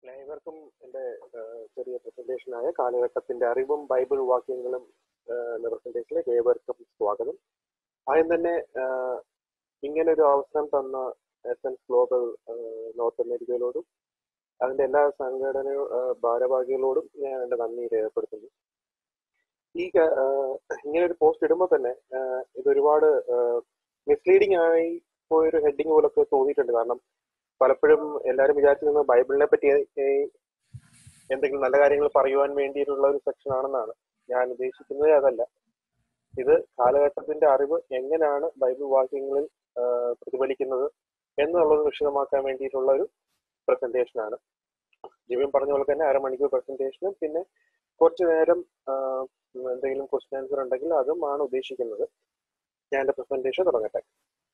ഏവർക്കും എൻ്റെ ഏഹ്, ചെറിയ പ്രസന്റേഷനായ കാലഘട്ടത്തിന്റെ അറിവും ബൈബിൾ വാക്യങ്ങളും ഏഹ്, എന്ന പ്രസന്റേഷനിലേക്ക് ഏവർക്കും സ്വാഗതം ആദ്യം തന്നെ ഏഹ്, ഇങ്ങനൊരു അവസരം തന്ന എസൻസ് ഗ്ലോബൽ ഏഹ്, നോർത്ത് അമേരിക്കയിലോടും അതിന്റെ എല്ലാ സംഘടന ഏഹ്, ഭാരവാഹികളോടും ഞാൻ എൻ്റെ നന്ദി രേഖപ്പെടുത്തുന്നു ഈ ക- ഏഹ്, ഇങ്ങനെ ഒരു പോസ്റ്റ് ഇടുമ്പോൾ തന്നെ ഏഹ്, ഇത് ഒരുപാട് മിസ്ലീഡിംഗ് ആയി പോയൊരു ഹെഡിങ് പോലൊക്കെ തോന്നിയിട്ടുണ്ട് കാരണം പലപ്പോഴും എല്ലാവരും വിചാരിച്ചിരുന്നത് ബൈബിളിനെ പറ്റി ഏഹ്, എന്തെങ്കിലും നല്ല കാര്യങ്ങൾ പറയുവാൻ വേണ്ടിയിട്ടുള്ള ഒരു സെക്ഷൻ ആണെന്നാണ് ഞാൻ ഉദ്ദേശിക്കുന്നത് അതല്ല ഇത് കാലഘട്ടത്തിന്റെ അറിവ് എങ്ങനെയാണ് ബൈബിൾ വാക്യങ്ങളിൽ ആഹ്, പ്രതിഫലിക്കുന്നത് എന്നുള്ളത് വിശദമാക്കാൻ വേണ്ടിയിട്ടുള്ള ഒരു പ്രസന്റേഷൻ ആണ് ജിവിൻ പറഞ്ഞ പോലെ തന്നെ അരമണിക്കൂർ പ്രസന്റേഷനും പിന്നെ കുറച്ചു നേരം ആഹ്, എന്തെങ്കിലും ക്വസ്റ്റ്യൻ ആൻസർ ഉണ്ടെങ്കിൽ അതും ആണ് ഉദ്ദേശിക്കുന്നത് ഞാൻ എന്റെ പ്രസന്റേഷൻ തുടങ്ങട്ടെ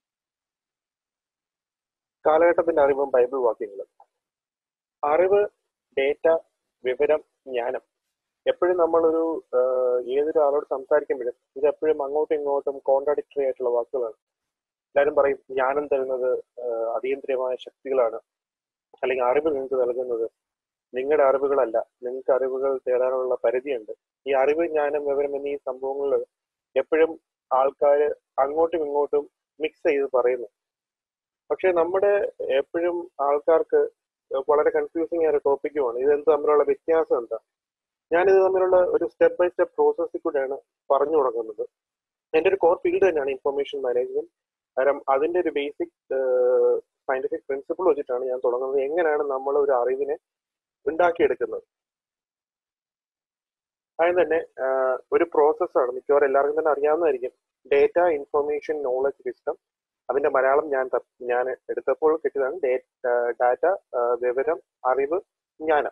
കാലഘട്ടത്തിന്റെ അറിവും ബൈബിൾ വാക്യങ്ങളും അറിവ് ഡേറ്റ വിവരം ജ്ഞാനം എപ്പോഴും നമ്മളൊരു ആഹ്, ഏതൊരു ആളോട് സംസാരിക്കുമ്പോഴും ഇത് എപ്പോഴും അങ്ങോട്ടും ഇങ്ങോട്ടും കോൺട്രാഡിക്ടറി ആയിട്ടുള്ള വാക്കുകളാണ് എല്ലാവരും പറയും ജ്ഞാനം തരുന്നത് ആഹ്, അതീന്ദ്രിയമായ ശക്തികളാണ് അല്ലെങ്കിൽ അറിവ് നിങ്ങൾക്ക് നൽകുന്നത് നിങ്ങളുടെ അറിവുകളല്ല നിങ്ങൾക്ക് അറിവുകൾ തേടാനുള്ള പരിധിയുണ്ട് ഈ അറിവ് ജ്ഞാനം വിവരം എന്നീ സംഭവങ്ങൾ എപ്പോഴും ആൾക്കാർ അങ്ങോട്ടും ഇങ്ങോട്ടും മിക്സ് ചെയ്ത് പറയുന്നു പക്ഷെ നമ്മുടെ എപ്പോഴും ആൾക്കാർക്ക് വളരെ കൺഫ്യൂസിങ് ആയ ഒരു ടോപ്പിക്കുമാണ് ഇത് എന്ത് തമ്മിലുള്ള വ്യത്യാസം എന്താ ഞാനിത് തമ്മിലുള്ള ഒരു സ്റ്റെപ്പ് ബൈ സ്റ്റെപ്പ് പ്രോസസ്സിൽ കൂടെയാണ് പറഞ്ഞു തുടങ്ങുന്നത് എൻ്റെ ഒരു കോർ ഫീൽഡ് തന്നെയാണ് ഇൻഫർമേഷൻ മാനേജ്മെന്റ് കാരണം അതിന്റെ ഒരു ബേസിക് സയന്റിഫിക് പ്രിൻസിപ്പിൾ വെച്ചിട്ടാണ് ഞാൻ തുടങ്ങുന്നത് എങ്ങനെയാണ് നമ്മൾ ഒരു അറിവിനെ ഉണ്ടാക്കിയെടുക്കുന്നത് ആദ്യം തന്നെ ആഹ്, ഒരു പ്രോസസ്സാണ് മിക്കവാറും എല്ലാവർക്കും തന്നെ അറിയാവുന്നതായിരിക്കും ഡേറ്റ ഇൻഫർമേഷൻ നോളജ് സിസ്റ്റം അതിന്റെ മലയാളം ഞാൻ ത- ഞാൻ എടുത്തപ്പോൾ കിട്ടിയതാണ് ഡാറ്റ വിവരം അറിവ് ജ്ഞാനം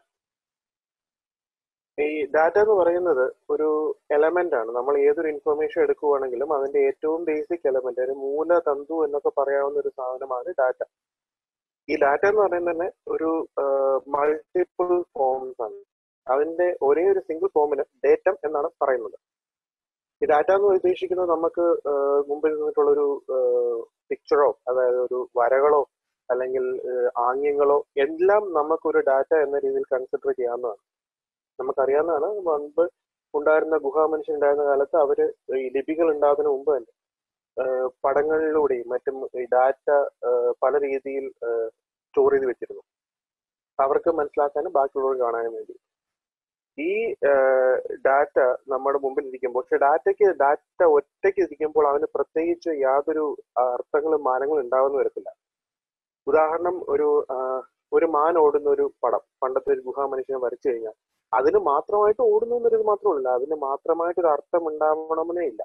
ഈ ഡാറ്റ എന്ന് പറയുന്നത് ഒരു എലമെന്റ് ആണ് നമ്മൾ ഏതൊരു ഇൻഫർമേഷൻ എടുക്കുവാണെങ്കിലും അതിന്റെ ഏറ്റവും ബേസിക് എലമെന്റ് ഒരു മൂലതന്തു എന്നൊക്കെ പറയാവുന്ന ഒരു സാധനമാണ് ഡാറ്റ ഈ ഡാറ്റ എന്ന് പറയുന്നത് തന്നെ ഒരു മൾട്ടിപ്പിൾ ഫോംസ് ആണ് അതിന്റെ ഒരേ ഒരു സിംഗിൾ ഫോമിന് ഡേറ്റം എന്നാണ് പറയുന്നത് ഈ ഡാറ്റ എന്ന് ഉദ്ദേശിക്കുന്നത് നമുക്ക് ആഹ് മുമ്പിൽ നിന്നിട്ടുള്ള ഒരു പിക്ചറോ അതായത് ഒരു വരകളോ അല്ലെങ്കിൽ ആഹ് ആംഗ്യങ്ങളോ എല്ലാം നമുക്കൊരു ഡാറ്റ എന്ന രീതിയിൽ കൺസിഡർ ചെയ്യാവുന്നതാണ് നമുക്കറിയാവുന്നതാണ് മുൻപ് ഉണ്ടായിരുന്ന ഗുഹാ മനുഷ്യൻ ഉണ്ടായിരുന്ന കാലത്ത് അവര് ഈ ലിപികൾ ഉണ്ടാകുന്നതിന് മുമ്പ് തന്നെ ആഹ് പടങ്ങളിലൂടെയും മറ്റും ഈ ഡാറ്റ പല രീതിയിൽ സ്റ്റോർ ചെയ്ത് വെച്ചിരുന്നു അവർക്ക് മനസ്സിലാക്കാനും ബാക്കിയുള്ളവർ കാണാനും വേണ്ടി ഈ ഡാറ്റ നമ്മുടെ മുമ്പിൽ ഇരിക്കുമ്പോൾ പക്ഷെ ഡാറ്റയ്ക്ക് ഡാറ്റ ഒറ്റയ്ക്ക് ഇരിക്കുമ്പോൾ അതിന് പ്രത്യേകിച്ച് യാതൊരു അർത്ഥങ്ങളും മാനങ്ങളും ഉണ്ടാവുന്ന വരത്തില്ല ഉദാഹരണം ഒരു ആ, ഒരു മാൻ ഓടുന്ന ഒരു പടം പണ്ടത്തെ ഒരു ഗുഹാ മനുഷ്യനെ വരച്ചു കഴിഞ്ഞാൽ അതിന് മാത്രമായിട്ട് ഓടുന്നു എന്നൊരു മാത്രമല്ല അതിന് മാത്രമായിട്ട് ഒരു അർത്ഥം ഉണ്ടാവണമെന്നേ ഇല്ല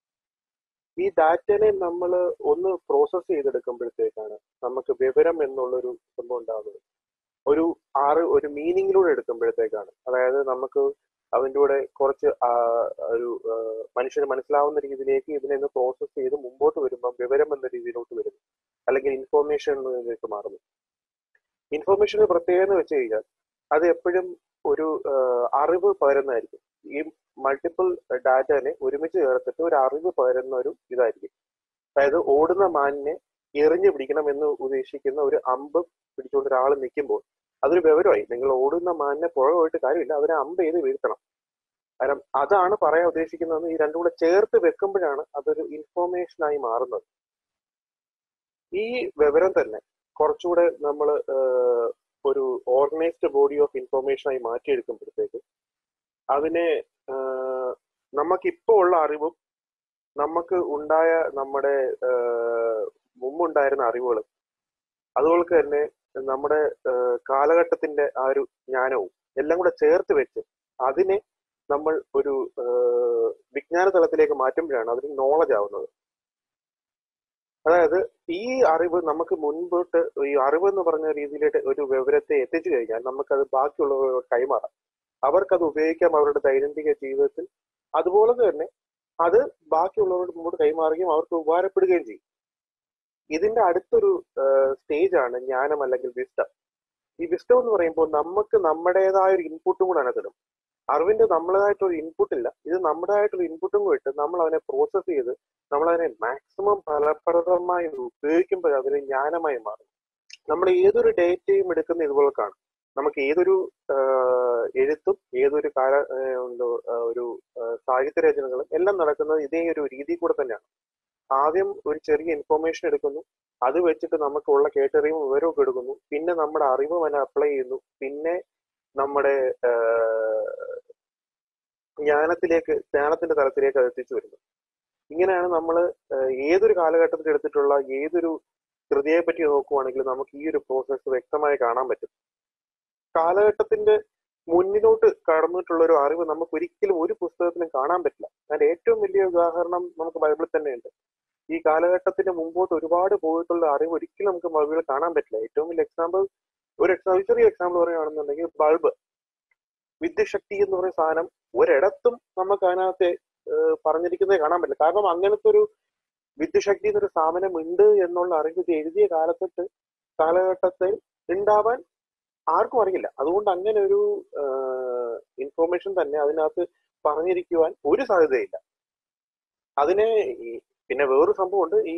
ഈ ഡാറ്റനെ നമ്മൾ ഒന്ന് പ്രോസസ് ചെയ്തെടുക്കുമ്പോഴത്തേക്കാണ് നമുക്ക് വിവരം എന്നുള്ളൊരു സംഭവം ഉണ്ടാകുന്നത് ഒരു ആറ് ഒരു മീനിങ്ങിലൂടെ എടുക്കുമ്പോഴത്തേക്കാണ് അതായത് നമുക്ക് അതിൻ്റെ കൂടെ കുറച്ച് ആ, ഒരു ആ, മനുഷ്യന് മനസ്സിലാവുന്ന രീതിയിലേക്ക് ഇതിനെ ഒന്ന് പ്രോസസ് ചെയ്ത് മുമ്പോട്ട് വരുമ്പോൾ വിവരം എന്ന രീതിയിലോട്ട് വരുന്നു അല്ലെങ്കിൽ ഇൻഫോർമേഷൻ എന്നതിലേക്ക് മാറുന്നു ഇൻഫോർമേഷന് പ്രത്യേകത എന്ന് വെച്ച് കഴിഞ്ഞാൽ അത് എപ്പോഴും ഒരു ആ, അറിവ് പകരുന്നതായിരിക്കും ഈ മൾട്ടിപ്പിൾ ഡാറ്റനെ ഒരുമിച്ച് ചേർത്തിട്ട് ഒരു അറിവ് പകരുന്ന ഒരു ഇതായിരിക്കും അതായത് ഓടുന്ന മാനിനെ എറിഞ്ഞു പിടിക്കണം എന്ന് ഉദ്ദേശിക്കുന്ന ഒരു അമ്പ് പിടിച്ചുകൊണ്ട് ഒരാൾ നിൽക്കുമ്പോൾ അതൊരു വിവരമായി നിങ്ങൾ ഓടുന്ന മാനിനെ പുഴ പോയിട്ട് കാര്യമില്ല അവരെ അമ്പ് ചെയ്ത് വീഴ്ത്തണം കാരണം അതാണ് പറയാൻ ഉദ്ദേശിക്കുന്നതെന്ന് ഈ രണ്ടും കൂടെ ചേർത്ത് വെക്കുമ്പോഴാണ് അതൊരു ഇൻഫോർമേഷൻ ആയി മാറുന്നത് ഈ വിവരം തന്നെ കുറച്ചുകൂടെ നമ്മൾ ഒരു ഓർഗനൈസ്ഡ് ബോഡി ഓഫ് ഇൻഫോർമേഷൻ ആയി മാറ്റിയെടുക്കുമ്പോഴത്തേക്ക് അതിനെ ആഹ്, നമുക്കിപ്പോ ഉള്ള അറിവും നമുക്ക് ഉണ്ടായ നമ്മുടെ ആഹ്, മുമ്പുണ്ടായിരുന്ന അറിവുകളും അതുപോലെ തന്നെ നമ്മുടെ ആഹ്, കാലഘട്ടത്തിന്റെ ആ ഒരു ജ്ഞാനവും എല്ലാം കൂടെ ചേർത്ത് വെച്ച് അതിനെ നമ്മൾ ഒരു ആഹ്, വിജ്ഞാന തലത്തിലേക്ക് മാറ്റുമ്പോഴാണ് അതിന് നോളജ് ആവുന്നത് അതായത് ഈ അറിവ് നമുക്ക് മുൻപോട്ട് ഈ അറിവ് എന്ന് പറഞ്ഞ രീതിയിലേക്ക് ഒരു വിവരത്തെ എത്തിച്ചു കഴിഞ്ഞാൽ നമുക്കത് ബാക്കിയുള്ളവരോട് കൈമാറാം അവർക്കത് ഉപയോഗിക്കാം അവരുടെ ദൈനംദിന ജീവിതത്തിൽ അതുപോലെ തന്നെ അത് ബാക്കിയുള്ളവരോട് മുമ്പോട്ട് കൈമാറുകയും അവർക്ക് ഉപകാരപ്പെടുകയും ചെയ്യും ഇതിന്റെ അടുത്തൊരു സ്റ്റേജ് ആണ് ജ്ഞാനം അല്ലെങ്കിൽ വിസ്റ്റം ഈ വിസ്റ്റം എന്ന് പറയുമ്പോൾ നമുക്ക് നമ്മുടേതായ ഒരു ഇൻപുട്ടും കൂടെ അതിനകത്തിടും അറിവിന്റെ നമ്മളതായിട്ടൊരു ഇൻപുട്ട് ഇല്ല ഇത് നമ്മുടേതായിട്ടൊരു ഇൻപുട്ടും കൂടെ ഇട്ട് നമ്മൾ അതിനെ പ്രോസസ്സ് ചെയ്ത് നമ്മൾ അതിനെ മാക്സിമം ഫലപ്രദമായി ഉപയോഗിക്കുമ്പോൾ അതൊരു ജ്ഞാനമായി മാറും നമ്മൾ ഏതൊരു ഡേറ്റയും എടുക്കുന്ന ഇതുപോലെ കാണും നമുക്ക് ഏതൊരു ആഹ്, എഴുത്തും ഏതൊരു കാല ആഹ്, എന്തോ ആഹ്, ഒരു ആഹ്, സാഹിത്യ രചനകളും എല്ലാം നടക്കുന്നത് ഇതേ ഒരു രീതി കൂടെ തന്നെയാണ് ആദ്യം ഒരു ചെറിയ ഇൻഫർമേഷൻ എടുക്കുന്നു അത് വെച്ചിട്ട് നമുക്കുള്ള കേട്ടറിവും വിവരവും ഒക്കെ എടുക്കുന്നു പിന്നെ നമ്മുടെ അറിവും അതിനെ അപ്ലൈ ചെയ്യുന്നു പിന്നെ നമ്മുടെ ആഹ്, ജ്ഞാനത്തിലേക്ക് ജ്ഞാനത്തിന്റെ തലത്തിലേക്ക് അത് എത്തിച്ചു വരുന്നു ഇങ്ങനെയാണ് നമ്മൾ ഏതൊരു കാലഘട്ടത്തിൽ എടുത്തിട്ടുള്ള ഏതൊരു കൃതിയെ പറ്റി നോക്കുവാണെങ്കിൽ നമുക്ക് ഈ ഒരു പ്രോസസ്സ് വ്യക്തമായി കാണാൻ പറ്റും കാലഘട്ടത്തിന്റെ മുന്നിലോട്ട് കടന്നിട്ടുള്ള ഒരു അറിവ് നമുക്ക് ഒരിക്കലും ഒരു പുസ്തകത്തിലും കാണാൻ പറ്റില്ല അതിന്റെ ഏറ്റവും വലിയ ഉദാഹരണം നമുക്ക് ബൈബിളിൽ തന്നെയുണ്ട് ഈ കാലഘട്ടത്തിന് മുമ്പോട്ട് ഒരുപാട് പോയിട്ടുള്ള അറിവ് ഒരിക്കലും നമുക്ക് ബൈബിളിൽ കാണാൻ പറ്റില്ല ഏറ്റവും വലിയ എക്സാമ്പിൾ ഒരു എക്സാമ്പിൾ ചെറിയ എക്സാമ്പിൾ പറയുകയാണെന്നുണ്ടെങ്കിൽ ബൾബ് വിദ്യുശക്തി എന്ന് പറയുന്ന സാധനം ഒരിടത്തും നമുക്ക് അതിനകത്ത് ഏഹ് പറഞ്ഞിരിക്കുന്നത് കാണാൻ പറ്റില്ല കാരണം അങ്ങനത്തെ ഒരു വിദ്യുശക്തി എന്നൊരു സാധനം ഉണ്ട് എന്നുള്ള അറിവ് ഇത് എഴുതിയ കാലത്തൊട്ട് കാലഘട്ടത്തിൽ ഉണ്ടാവാൻ ആർക്കും അറിയില്ല അതുകൊണ്ട് അങ്ങനെ ഒരു ഇൻഫോർമേഷൻ തന്നെ അതിനകത്ത് പറഞ്ഞിരിക്കുവാൻ ഒരു സാധ്യതയില്ല അതിനെ ഈ- പിന്നെ വേറൊരു സംഭവമുണ്ട് ഈ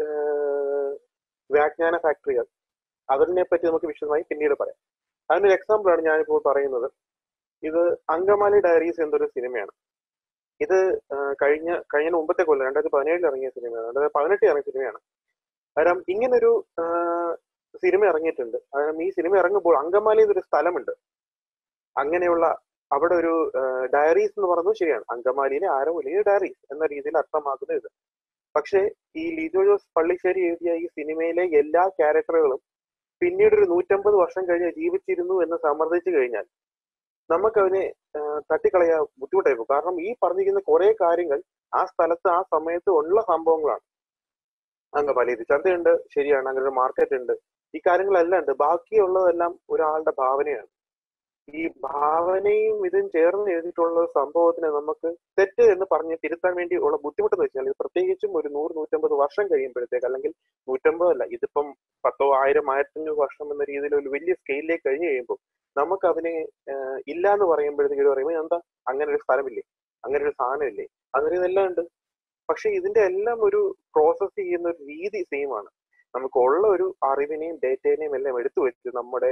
ഏഹ്, വ്യാഖ്യാന ഫാക്ടറികൾ അതിനെ പറ്റി നമുക്ക് വിശദമായി പിന്നീട് പറയാം അതിനൊരു എക്സാമ്പിൾ ആണ് ഞാനിപ്പോൾ പറയുന്നത് ഇത് അങ്കമാലി ഡയറീസ് എന്നൊരു സിനിമയാണ് ഇത് ആ, കഴിഞ്ഞ കഴിഞ്ഞ മുമ്പത്തെ കൊല്ലം രണ്ടായിരത്തി പതിനേഴിൽ ഇറങ്ങിയ സിനിമയാണ് രണ്ടായിരത്തി പതിനെട്ടിൽ ഇറങ്ങിയ സിനിമയാണ് കാരണം ഇങ്ങനൊരു ആ, സിനിമ ഇറങ്ങിയിട്ടുണ്ട് കാരണം ഈ സിനിമ ഇറങ്ങുമ്പോൾ അങ്കമാലി എന്നൊരു സ്ഥലമുണ്ട് അങ്ങനെയുള്ള അവിടെ ഒരു ഡയറീസ് എന്ന് പറയുന്നത് ശരിയാണ് അങ്കമാലിയിലെ ആരോഗ്യ ഡയറീസ് എന്ന രീതിയിൽ അർത്ഥമാക്കുന്നത് ഇത് പക്ഷേ ഈ ലിജോ ജോസ് പള്ളിശ്ശേരി എഴുതിയ ഈ സിനിമയിലെ എല്ലാ ക്യാരക്ടറുകളും പിന്നീട് ഒരു നൂറ്റമ്പത് വർഷം കഴിഞ്ഞ് ജീവിച്ചിരുന്നു എന്ന് സമ്മർദ്ദിച്ചു കഴിഞ്ഞാൽ നമുക്കതിനെ ആ, തട്ടിക്കളയാൻ ബുദ്ധിമുട്ടായി പോകും കാരണം ഈ പറഞ്ഞിരിക്കുന്ന കുറെ കാര്യങ്ങൾ ആ സ്ഥലത്ത് ആ സമയത്ത് ഉള്ള സംഭവങ്ങളാണ് അങ്കമാലി ഇത് ചന്തയുണ്ട് ശരിയാണ് അങ്ങനെ ഒരു മാർക്കറ്റ് ഉണ്ട് ഈ കാര്യങ്ങളെല്ലാം ഉണ്ട് ബാക്കിയുള്ളതെല്ലാം ഒരാളുടെ ഭാവനയാണ് ഈ ഭാവനയും ഇതും ചേർന്ന് എഴുതിയിട്ടുള്ള ഒരു സംഭവത്തിനെ നമുക്ക് തെറ്റ് എന്ന് പറഞ്ഞ് തിരുത്താൻ വേണ്ടി ഉള്ള ബുദ്ധിമുട്ടെന്ന് വെച്ചാൽ ഇത് പ്രത്യേകിച്ചും ഒരു നൂറ് നൂറ്റമ്പത് വർഷം കഴിയുമ്പോഴത്തേക്ക് അല്ലെങ്കിൽ നൂറ്റമ്പതല്ല ഇതിപ്പം പത്തോ ആയിരം ആയിരത്തഞ്ഞൂറ് വർഷം എന്ന രീതിയിൽ ഒരു വലിയ സ്കെയിലിലേക്ക് കഴിഞ്ഞ് കഴിയുമ്പോൾ നമുക്ക് അതിനെ ആഹ് ഇല്ല എന്ന് പറയുമ്പോഴത്തേക്ക് ഇവര് പറയുമ്പോൾ എന്താ അങ്ങനെ ഒരു സ്ഥലമില്ലേ അങ്ങനെ ഒരു സാധനമില്ലേ അങ്ങനെ ഇതെല്ലാം ഉണ്ട് പക്ഷെ ഇതിന്റെ എല്ലാം ഒരു പ്രോസസ് ചെയ്യുന്ന ഒരു രീതി സെയിം ആണ് നമുക്കുള്ള ഒരു അറിവിനെയും ഡേറ്റേനെയും എല്ലാം എടുത്തു വെച്ച് നമ്മുടെ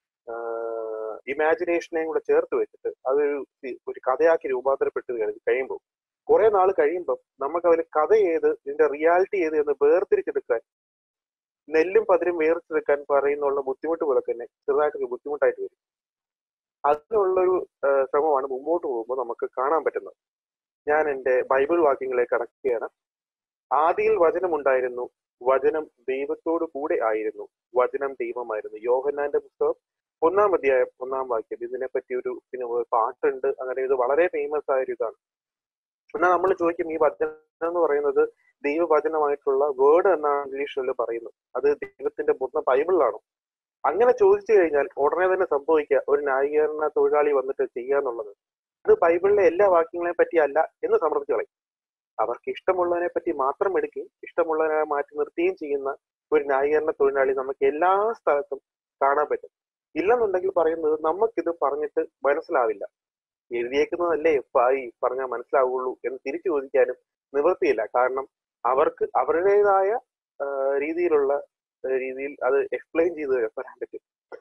ഇമാജിനേഷനെയും കൂടെ ചേർത്ത് വെച്ചിട്ട് അതൊരു സി- ഒരു കഥയാക്കി രൂപാന്തരപ്പെട്ട് കഴി- കഴിയുമ്പോൾ കുറെ നാൾ കഴിയുമ്പോൾ നമുക്ക് അതിൽ കഥ ഏത് ഇതിന്റെ റിയാലിറ്റി ഏത് എന്ന് വേർതിരിച്ചെടുക്കാൻ നെല്ലും പതിരും വേർതിരിച്ചെടുക്കാൻ പറയുന്നുള്ള ബുദ്ധിമുട്ട് പോലെ തന്നെ ചെറുതായിട്ടൊരു ബുദ്ധിമുട്ടായിട്ട് വരും അതിനുള്ളൊരു ആ, ശ്രമമാണ് മുമ്പോട്ട് പോകുമ്പോൾ നമുക്ക് കാണാൻ പറ്റുന്നത് ഞാൻ എൻ്റെ ബൈബിൾ വാക്യങ്ങളെ കടക്കുകയാണ് ആദിയിൽ വചനമുണ്ടായിരുന്നു വചനം ദൈവത്തോടു കൂടെ ആയിരുന്നു വചനം ദൈവമായിരുന്നു യോഹന്നാന്റെ പുസ്തകം ഒന്നാം അധ്യായം ഒന്നാം വാക്യം ഇതിനെപ്പറ്റി ഒരു പിന്നെ ഒരു പാട്ടുണ്ട് അങ്ങനെ ഇത് വളരെ ഫേമസ് ആയ ഒരു ഇതാണ് എന്നാൽ നമ്മൾ ചോദിക്കും ഈ വചനം എന്ന് പറയുന്നത് ദൈവവചനമായിട്ടുള്ള വേർഡ് എന്നാണ് ഇംഗ്ലീഷിൽ പറയുന്നത് അത് ദൈവത്തിന്റെ പൂർണ്ണ ബൈബിളിലാണോ അങ്ങനെ ചോദിച്ചു കഴിഞ്ഞാൽ ഉടനെ തന്നെ സംഭവിക്കുക ഒരു ന്യായീകരണ തൊഴിലാളി വന്നിട്ട് ചെയ്യാന്നുള്ളത് അത് ബൈബിളിലെ എല്ലാ വാക്യങ്ങളെ പറ്റി അല്ല എന്ന് സമർത്ഥിച്ചു കളയും അവർക്ക് ഇഷ്ടമുള്ളതിനെ പറ്റി മാത്രം എടുക്കുകയും ഇഷ്ടമുള്ളതിനെ മാറ്റി നിർത്തുകയും ചെയ്യുന്ന ഒരു ന്യായീകരണ തൊഴിലാളി നമുക്ക് എല്ലാ സ്ഥലത്തും കാണാൻ പറ്റും ഇല്ലെന്നുണ്ടെങ്കിൽ പറയുന്നത് നമുക്കിത് പറഞ്ഞിട്ട് മനസ്സിലാവില്ല എഴുതിയേക്കുന്നതല്ലേ പായി പറഞ്ഞാൽ മനസ്സിലാവുള്ളൂ എന്ന് തിരിച്ചു ചോദിക്കാനും നിവൃത്തിയില്ല കാരണം അവർക്ക് അവരുടേതായ ആ, രീതിയിലുള്ള ആ, രീതിയിൽ അത് എക്സ്പ്ലെയിൻ ചെയ്ത് പറയാൻ പറ്റും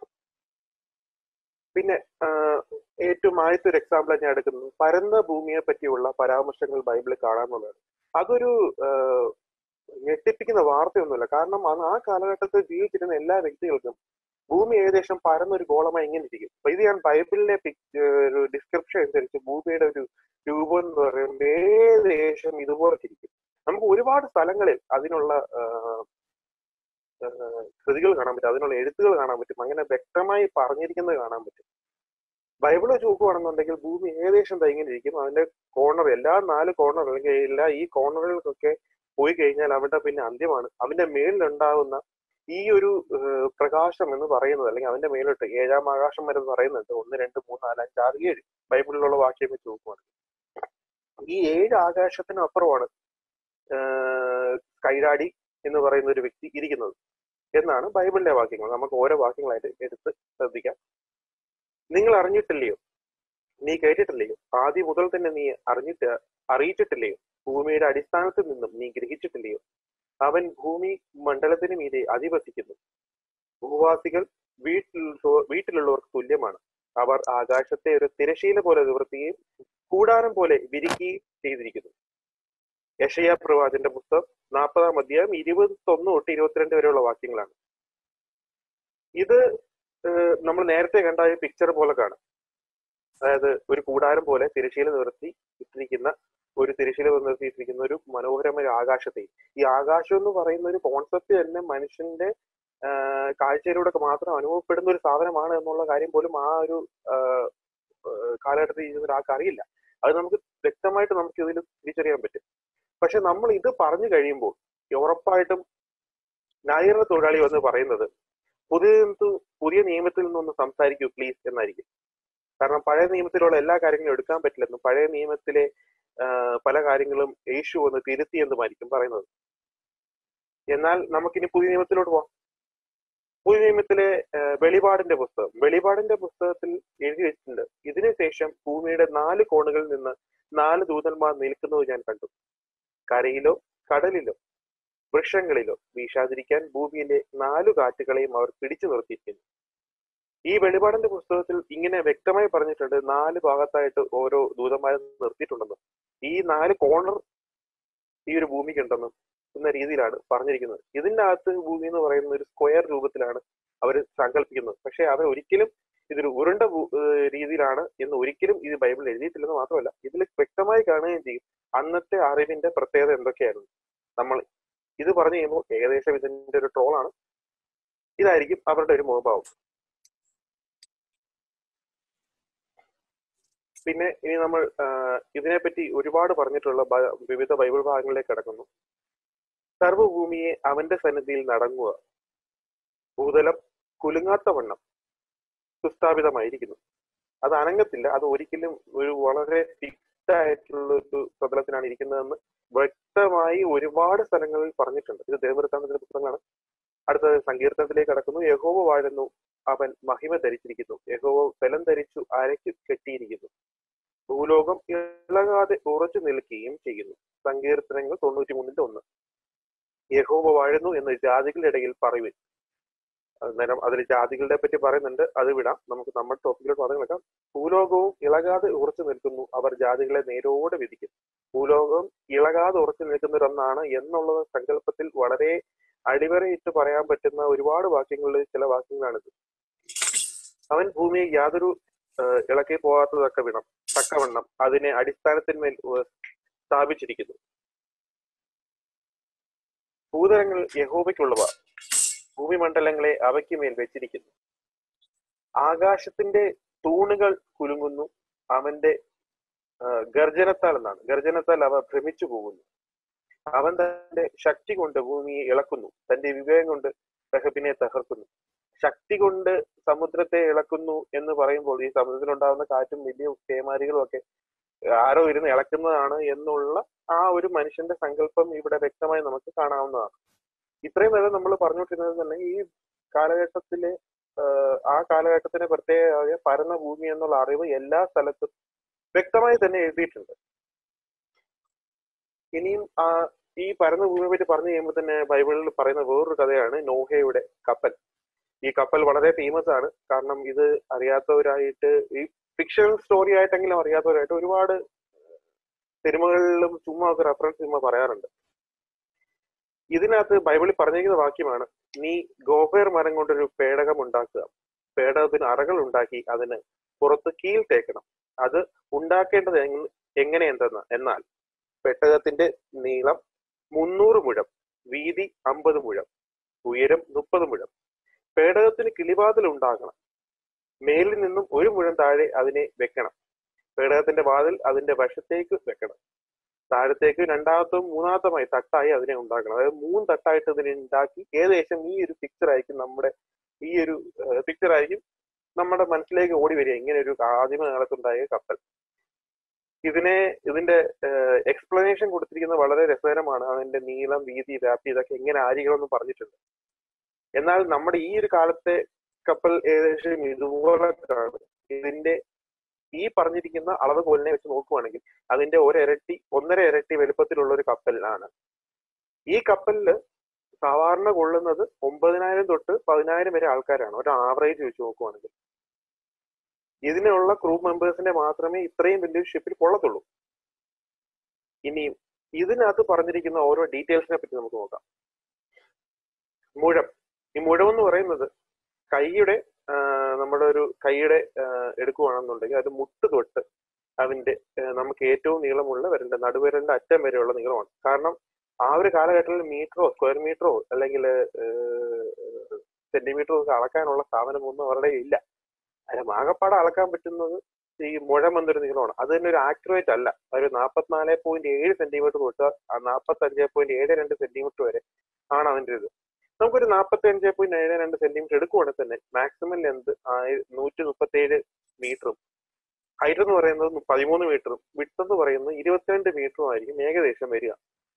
പിന്നെ ആ, ഏറ്റവും ആദ്യത്തെ ഒരു എക്സാമ്പിൾ ഞാൻ എടുക്കുന്നത് പരന്ന ഭൂമിയെ പറ്റിയുള്ള പരാമർശങ്ങൾ ബൈബിളിൽ കാണാമെന്നുള്ളതാണ് അതൊരു ആ, ഞെട്ടിപ്പിക്കുന്ന വാർത്തയൊന്നുമില്ല കാരണം അന്ന് ആ കാലഘട്ടത്തിൽ ജീവിച്ചിരുന്ന എല്ലാ വ്യക്തികൾക്കും ഭൂമി ഏകദേശം പരന്നൊരു ഗോളമായി ഇങ്ങനെ ഇരിക്കും അപ്പൊ ഇത് ഞാൻ ബൈബിളിലെ പിക്- ഒരു ഡിസ്ക്രിപ്ഷൻ അനുസരിച്ച് ഭൂമിയുടെ ഒരു രൂപം എന്ന് പറയുന്നത് ഏകദേശം ഇതുപോലെ ഇരിക്കും നമുക്ക് ഒരുപാട് സ്ഥലങ്ങളിൽ അതിനുള്ള ആ, ആ, കൃതികൾ കാണാൻ പറ്റും അതിനുള്ള എഴുത്തുകൾ കാണാൻ പറ്റും അങ്ങനെ വ്യക്തമായി പറഞ്ഞിരിക്കുന്നത് കാണാൻ പറ്റും ബൈബിൾ വെച്ച് നോക്കുവാണെന്നുണ്ടെങ്കിൽ ഭൂമി ഏകദേശം ദാ ഇങ്ങനെ ഇരിക്കും അതിന്റെ കോർണർ എല്ലാ നാല് കോർണർ അല്ലെങ്കിൽ എല്ലാ ഈ കോർണറുകൾക്കൊക്കെ പോയി കഴിഞ്ഞാൽ അവിടെ പിന്നെ അന്ത്യമാണ് അതിന്റെ മേളിലുണ്ടാവുന്ന ഈ ഒരു ഏഹ്, പ്രകാശം എന്ന് പറയുന്നത് അല്ലെങ്കിൽ അതിന്റെ മേലോട്ട് ഏഴാം ആകാശം വരെ എന്ന് പറയുന്നുണ്ട് ഒന്ന് രണ്ട് മൂന്ന് നാല് അഞ്ച് ആറ് ഏഴ് ബൈബിളിലുള്ള വാക്യം വെച്ച് നോക്കുവാണെങ്കിൽ ഈ ഏഴ് ആകാശത്തിന് അപ്പുറമാണ് ഏഹ്, കൈരാടി എന്ന് പറയുന്ന ഒരു വ്യക്തി ഇരിക്കുന്നത് എന്നാണ് ബൈബിളിലെ വാക്യങ്ങൾ നമുക്ക് ഓരോ വാക്യങ്ങളായിട്ട് എടുത്ത് ശ്രദ്ധിക്കാം നിങ്ങൾ അറിഞ്ഞിട്ടില്ലയോ നീ കേട്ടിട്ടില്ലയോ ആദ്യം മുതൽ തന്നെ നീ അറിഞ്ഞിട്ട് അറിയിച്ചിട്ടില്ലയോ ഭൂമിയുടെ അടിസ്ഥാനത്തിൽ നിന്നും നീ ഗ്രഹിച്ചിട്ടില്ലയോ അവൻ ഭൂമി മണ്ഡലത്തിന് മീതെ അധിവസിക്കുന്നു ഭൂവാസികൾ വീട്ടിൽ വീട്ടിലുള്ളവർക്ക് തുല്യമാണ് അവർ ആകാശത്തെ ഒരു തിരശീല പോലെ നിവർത്തുകയും കൂടാരം പോലെ വിരിക്കുകയും ചെയ്തിരിക്കുന്നു യഷയ പ്രവാചന്റെ പുസ്തകം നാൽപ്പതാം അധ്യായം ഇരുപത്തൊന്ന് തൊട്ട് ഇരുപത്തിരണ്ട് വരെയുള്ള വാക്യങ്ങളാണ് ഇത് ഏഹ്, നമ്മൾ നേരത്തെ കണ്ട ഈ പിക്ചർ പോലെ കാണും അതായത് ഒരു കൂടാരം പോലെ തിരശീല നിവർത്തി ഇട്ടിരിക്കുന്ന ഒരു തിരശീല നിർത്തിയിട്ടിരിക്കുന്ന ഒരു മനോഹരമായ ആകാശത്തെ ഈ ആകാശം എന്ന് പറയുന്ന ഒരു കോൺസെപ്റ്റ് തന്നെ മനുഷ്യന്റെ ആഹ് കാഴ്ചയിലൂടെ ഒക്കെ മാത്രം അനുഭവപ്പെടുന്ന ഒരു സാധനമാണ് എന്നുള്ള കാര്യം പോലും ആ ഒരു ആഹ് ആഹ് കാലഘട്ടത്തിൽ ജീവിക്കുന്ന ഒരാൾക്ക് അറിയില്ല അത് നമുക്ക് വ്യക്തമായിട്ട് നമുക്ക് ഇതിൽ തിരിച്ചറിയാൻ പറ്റും പക്ഷെ നമ്മൾ ഇത് പറഞ്ഞു കഴിയുമ്പോൾ ഉറപ്പായിട്ടും ന്യായീകരണ തൊഴിലാളി വന്ന് പറയുന്നത് പുതിയ നിയമത്തിൽ- പുതിയ നിയമത്തിൽ നിന്നൊന്ന് സംസാരിക്കൂ പ്ലീസ് എന്നായിരിക്കും കാരണം പഴയ നിയമത്തിലുള്ള എല്ലാ കാര്യങ്ങളും എടുക്കാൻ പറ്റില്ലെന്നും പഴയ നിയമത്തിലെ ആഹ് പല കാര്യങ്ങളും യേശു ഒന്ന് തിരുത്തി എന്നുമായിരിക്കും പറയുന്നത് എന്നാൽ നമുക്കിനി പുതിയ നിയമത്തിലോട്ട് പോവാം പുതിയ നിയമത്തിലെ ആഹ് വെളിപാടിന്റെ പുസ്തകം വെളിപാടിന്റെ പുസ്തകത്തിൽ എഴുതി വെച്ചിട്ടുണ്ട് ഇതിനുശേഷം ഭൂമിയുടെ നാല് കോണുകളിൽ നിന്ന് നാല് ദൂതന്മാർ നിൽക്കുന്നത് ഞാൻ കണ്ടു കരയിലോ കടലിലോ വൃക്ഷങ്ങളിലോ വീശാതിരിക്കാൻ ഭൂമിയിലെ നാലു കാറ്റുകളെയും അവർ പിടിച്ചു നിർത്തിയിരിക്കുന്നു ഈ വെളിപാടിന്റെ പുസ്തകത്തിൽ ഇങ്ങനെ വ്യക്തമായി പറഞ്ഞിട്ടുണ്ട് നാല് ഭാഗത്തായിട്ട് ഓരോ ദൂതന്മാരെ നിർത്തിയിട്ടുണ്ടെന്നും ഈ നാല് കോർണർ ഈ ഒരു ഭൂമിക്കുണ്ടെന്നും എന്ന രീതിയിലാണ് പറഞ്ഞിരിക്കുന്നത് ഇതിന്റെ അകത്ത് ഭൂമി എന്ന് പറയുന്ന ഒരു സ്ക്വയർ രൂപത്തിലാണ് അവർ സങ്കല്പിക്കുന്നത് പക്ഷെ അത് ഒരിക്കലും ഇതൊരു ഉരുണ്ട ഭൂ- ഏഹ് രീതിയിലാണ് എന്ന് ഒരിക്കലും ഇത് ബൈബിളിൽ എഴുതിയിട്ടില്ലെന്ന് മാത്രമല്ല ഇതിൽ വ്യക്തമായി കാണുകയും ചെയ്യും അന്നത്തെ അറിവിന്റെ പ്രത്യേകത എന്തൊക്കെയായിരുന്നു നമ്മൾ ഇത് പറഞ്ഞു കഴിയുമ്പോൾ ഏകദേശം ഇതിന്റെ ഒരു ട്രോളാണ് ഇതായിരിക്കും അവരുടെ ഒരു മുഖഭാവം പിന്നെ ഇനി നമ്മൾ ആഹ് ഇതിനെപ്പറ്റി ഒരുപാട് പറഞ്ഞിട്ടുള്ള ബ- വിവിധ ബൈബിൾ ഭാഗങ്ങളിലേക്ക് കടക്കുന്നു സർവ്വഭൂമിയെ അവന്റെ സന്നിധിയിൽ നടങ്ങുക ഭൂതലം കുലുങ്ങാത്ത വണ്ണം സുസ്ഥാപിതമായിരിക്കുന്നു അത് അനങ്ങത്തില്ല അത് ഒരിക്കലും ഒരു വളരെ ഫിക്സ്ഡ് ആയിട്ടുള്ള ഒരു പ്രതലത്തിലാണ് ഇരിക്കുന്നതെന്ന് വ്യക്തമായി ഒരുപാട് സ്ഥലങ്ങളിൽ പറഞ്ഞിട്ടുണ്ട് ഇത് ദേവവൃത്താന്തത്തിന്റെ പുസ്തകങ്ങളാണ് അടുത്തത് സങ്കീർത്തനത്തിലേക്ക് കടക്കുന്നു യഹോവ വാഴുന്നു അവൻ മഹിമ ധരിച്ചിരിക്കുന്നു യഹോവ ബലം ധരിച്ചു അരയ്ക്ക് കെട്ടിയിരിക്കുന്നു ഭൂലോകം ഇളകാതെ ഉറച്ചു നിൽക്കുകയും ചെയ്യുന്നു സങ്കീർത്തനങ്ങൾ തൊണ്ണൂറ്റി മൂന്നിന്റെ ഒന്ന് യഹോവ വാഴുന്നു എന്ന് ജാതികളുടെ ഇടയിൽ പറയുവിൻ അന്നേരം അതിൽ ജാതികളുടെ പറ്റി പറയുന്നുണ്ട് അത് വിടാം നമുക്ക് നമ്മുടെ ടോപ്പിക്കിലോട്ട് പറഞ്ഞു വെക്കാം ഭൂലോകവും ഇളകാതെ ഉറച്ചു നിൽക്കുന്നു അവർ ജാതികളെ നേരോടെ വിധിക്കും ഭൂലോകം ഇളകാതെ ഉറച്ചു നിൽക്കുന്നവരൊന്നാണ് എന്നുള്ള സങ്കല്പത്തിൽ വളരെ അടിവരയിട്ട് പറയാൻ പറ്റുന്ന ഒരുപാട് വാക്യങ്ങളിൽ ചില വാക്യങ്ങളാണിത് അവൻ ഭൂമിയെ യാതൊരു ഏഹ്, ഇളക്കി പോകാത്തതൊക്കെ വിണം തക്കവണ്ണം അതിനെ അടിസ്ഥാനത്തിന്മേൽ ഏഹ്, സ്ഥാപിച്ചിരിക്കുന്നു ഭൂതലങ്ങൾ യഹോവയ്ക്കുള്ളവ ഭൂമിമണ്ഡലങ്ങളെ അവയ്ക്ക് മേൽ വെച്ചിരിക്കുന്നു ആകാശത്തിന്റെ തൂണുകൾ കുലുങ്ങുന്നു അവന്റെ ആ, ഗർജനത്താൽ എന്നാണ് ഗർജനത്താൽ അവ ഭ്രമിച്ചു പോകുന്നു അവൻ തന്റെ ശക്തി കൊണ്ട് ഭൂമിയെ ഇളക്കുന്നു തന്റെ വിവേകം കൊണ്ട് റഹബിനെ തകർക്കുന്നു ശക്തി കൊണ്ട് സമുദ്രത്തെ ഇളക്കുന്നു എന്ന് പറയുമ്പോൾ ഈ സമുദ്രത്തിലുണ്ടാകുന്ന കാറ്റും വലിയ പേമാരികളും ഒക്കെ ആരോ ഇരുന്ന് ഇളക്കുന്നതാണ് എന്നുള്ള ആ ഒരു മനുഷ്യന്റെ സങ്കല്പം ഇവിടെ വ്യക്തമായി നമുക്ക് കാണാവുന്നതാണ് ഇത്രയും നേരം നമ്മൾ പറഞ്ഞുകൊണ്ടിരുന്നത് തന്നെ ഈ കാലഘട്ടത്തിലെ ആഹ് ആ കാലഘട്ടത്തിന് പ്രത്യേകമായ പരന്ന ഭൂമി എന്നുള്ള അറിവ് എല്ലാ സ്ഥലത്തും വ്യക്തമായി തന്നെ എഴുതിയിട്ടുണ്ട് ഇനിയും ആ ഈ പരന്ന ഭൂമിയെ പറ്റി പറഞ്ഞു കഴിയുമ്പോൾ തന്നെ ബൈബിളിൽ പറയുന്ന വേറൊരു കഥയാണ് നോഹയുടെ കപ്പൽ ഈ കപ്പൽ വളരെ ഫേമസ് ആണ് കാരണം ഇത് അറിയാത്തവരായിട്ട് ഈ ഫിക്ഷണൽ സ്റ്റോറി ആയിട്ടെങ്കിലും അറിയാത്തവരായിട്ട് ഒരുപാട് സിനിമകളിലും ചുമ്മാ ഒക്കെ റെഫറൻസ് ചുമ്മാ പറയാറുണ്ട് ഇതിനകത്ത് ബൈബിളിൽ പറഞ്ഞിരിക്കുന്ന വാക്യമാണ് നീ ഗോഫേർ മരം കൊണ്ടൊരു പേടകം ഉണ്ടാക്കുക പേടകത്തിന് അറകൾ ഉണ്ടാക്കി അതിന് പുറത്ത് കീൽ തേക്കണം അത് ഉണ്ടാക്കേണ്ടത് എങ്- എങ്ങനെ എന്തെന്ന് എന്നാൽ പെട്ടകത്തിന്റെ നീളം മുന്നൂറ് മുഴം വീതി അമ്പത് മുഴം ഉയരം മുപ്പത് മുഴം പേടകത്തിന് കിളിവാതിൽ ഉണ്ടാകണം മേലിൽ നിന്നും ഒരു മുഴം താഴെ അതിനെ വെക്കണം പേടകത്തിന്റെ വാതിൽ അതിന്റെ വശത്തേക്ക് വെക്കണം താഴത്തേക്ക് രണ്ടാമത്തും മൂന്നാമത്തുമായി തട്ടായി അതിനെ ഉണ്ടാക്കണം അതായത് മൂന്ന് തട്ടായിട്ട് ഇതിനെ ഉണ്ടാക്കി ഏകദേശം ഈ ഒരു പിക്ചർ ആയിരിക്കും നമ്മുടെ ഈ ഒരു പിക്ചർ ആയിരിക്കും നമ്മുടെ മനസ്സിലേക്ക് ഓടി വരിക ഇങ്ങനെ ഒരു ആദിമ കാലത്തുണ്ടായ കപ്പൽ ഇതിനെ ഇതിന്റെ എക്സ്പ്ലനേഷൻ കൊടുത്തിരിക്കുന്നത് വളരെ രസകരമാണ് അതിന്റെ നീളം വീതി വ്യാപ്തി ഇതൊക്കെ എങ്ങനെ ആയിരിക്കണമെന്ന് പറഞ്ഞിട്ടുണ്ട് എന്നാൽ നമ്മുടെ ഈ ഒരു കാലത്തെ കപ്പൽ ഏകദേശം ഇതുപോലെ കാണും ഇതിന്റെ ഈ പറഞ്ഞിരിക്കുന്ന അളവ് കോലിനെ വെച്ച് നോക്കുവാണെങ്കിൽ അതിന്റെ ഒരിരട്ടി ഒന്നര ഇരട്ടി വലുപ്പത്തിലുള്ള ഒരു കപ്പലാണ് ഈ കപ്പലില് സാധാരണ കൊള്ളുന്നത് ഒമ്പതിനായിരം തൊട്ട് പതിനായിരം വരെ ആൾക്കാരാണ് ഒരു ആവറേജ് വെച്ച് നോക്കുവാണെങ്കിൽ ഇതിനുള്ള ക്രൂ മെമ്പേഴ്സിന്റെ മാത്രമേ ഇത്രയും വലിയൊരു ഷിപ്പിൽ കൊള്ളത്തുള്ളൂ ഇനി ഇതിനകത്ത് പറഞ്ഞിരിക്കുന്ന ഓരോ ഡീറ്റെയിൽസിനെ പറ്റി നമുക്ക് നോക്കാം മുഴം ഈ മുഴം എന്ന് പറയുന്നത് കൈയുടെ ആ, നമ്മുടെ ഒരു കൈയുടെ ആ, എടുക്കുവാണെന്നുണ്ടെങ്കിൽ അത് മുട്ട് തൊട്ട് അതിന്റെ ആ, നമുക്ക് ഏറ്റവും നീളമുള്ള വിരലിന്റെ നടുവിരലിന്റെ അറ്റം വരെയുള്ള നീളമാണ് കാരണം ആ ഒരു കാലഘട്ടത്തിൽ മീറ്ററോ സ്ക്വയർ മീറ്ററോ അല്ലെങ്കിൽ സെന്റിമീറ്ററോ ഒക്കെ അളക്കാനുള്ള സാധനമൊന്നും അവരുടെ ഇല്ല അതിന് ആകപ്പാടെ അളക്കാൻ പറ്റുന്നത് ഈ മുഴം എന്നൊരു നീളമാണ് അത് തന്നെ ഒരു ആക്യുറേറ്റ് അല്ല ഒരു നാൽപ്പത്തിനാല് പോയിന്റ് ഏഴ് സെന്റിമീറ്റർ തൊട്ട് ആ നാൽപ്പത്തി അഞ്ച് പോയിന്റ് ഏഴ് രണ്ട് സെന്റിമീറ്റർ വരെ ആണ് അതിന്റെ ഇത് നമുക്കൊരു നാൽപ്പത്തി അഞ്ച് പോയിന്റ് ഏഴ് രണ്ട് സെന്റിമീറ്റർ എടുക്കുവാണെങ്കിൽ തന്നെ മാക്സിമം ലെന്ത് നൂറ്റി മുപ്പത്തി ഏഴ് മീറ്ററും ഹൈറ്റ് എന്ന് പറയുന്നത് പതിമൂന്ന് മീറ്ററും വിട്ട് എന്ന് പറയുന്നത് ഇരുപത്തിരണ്ട് മീറ്ററും ആയിരിക്കും ഏകദേശം വരിക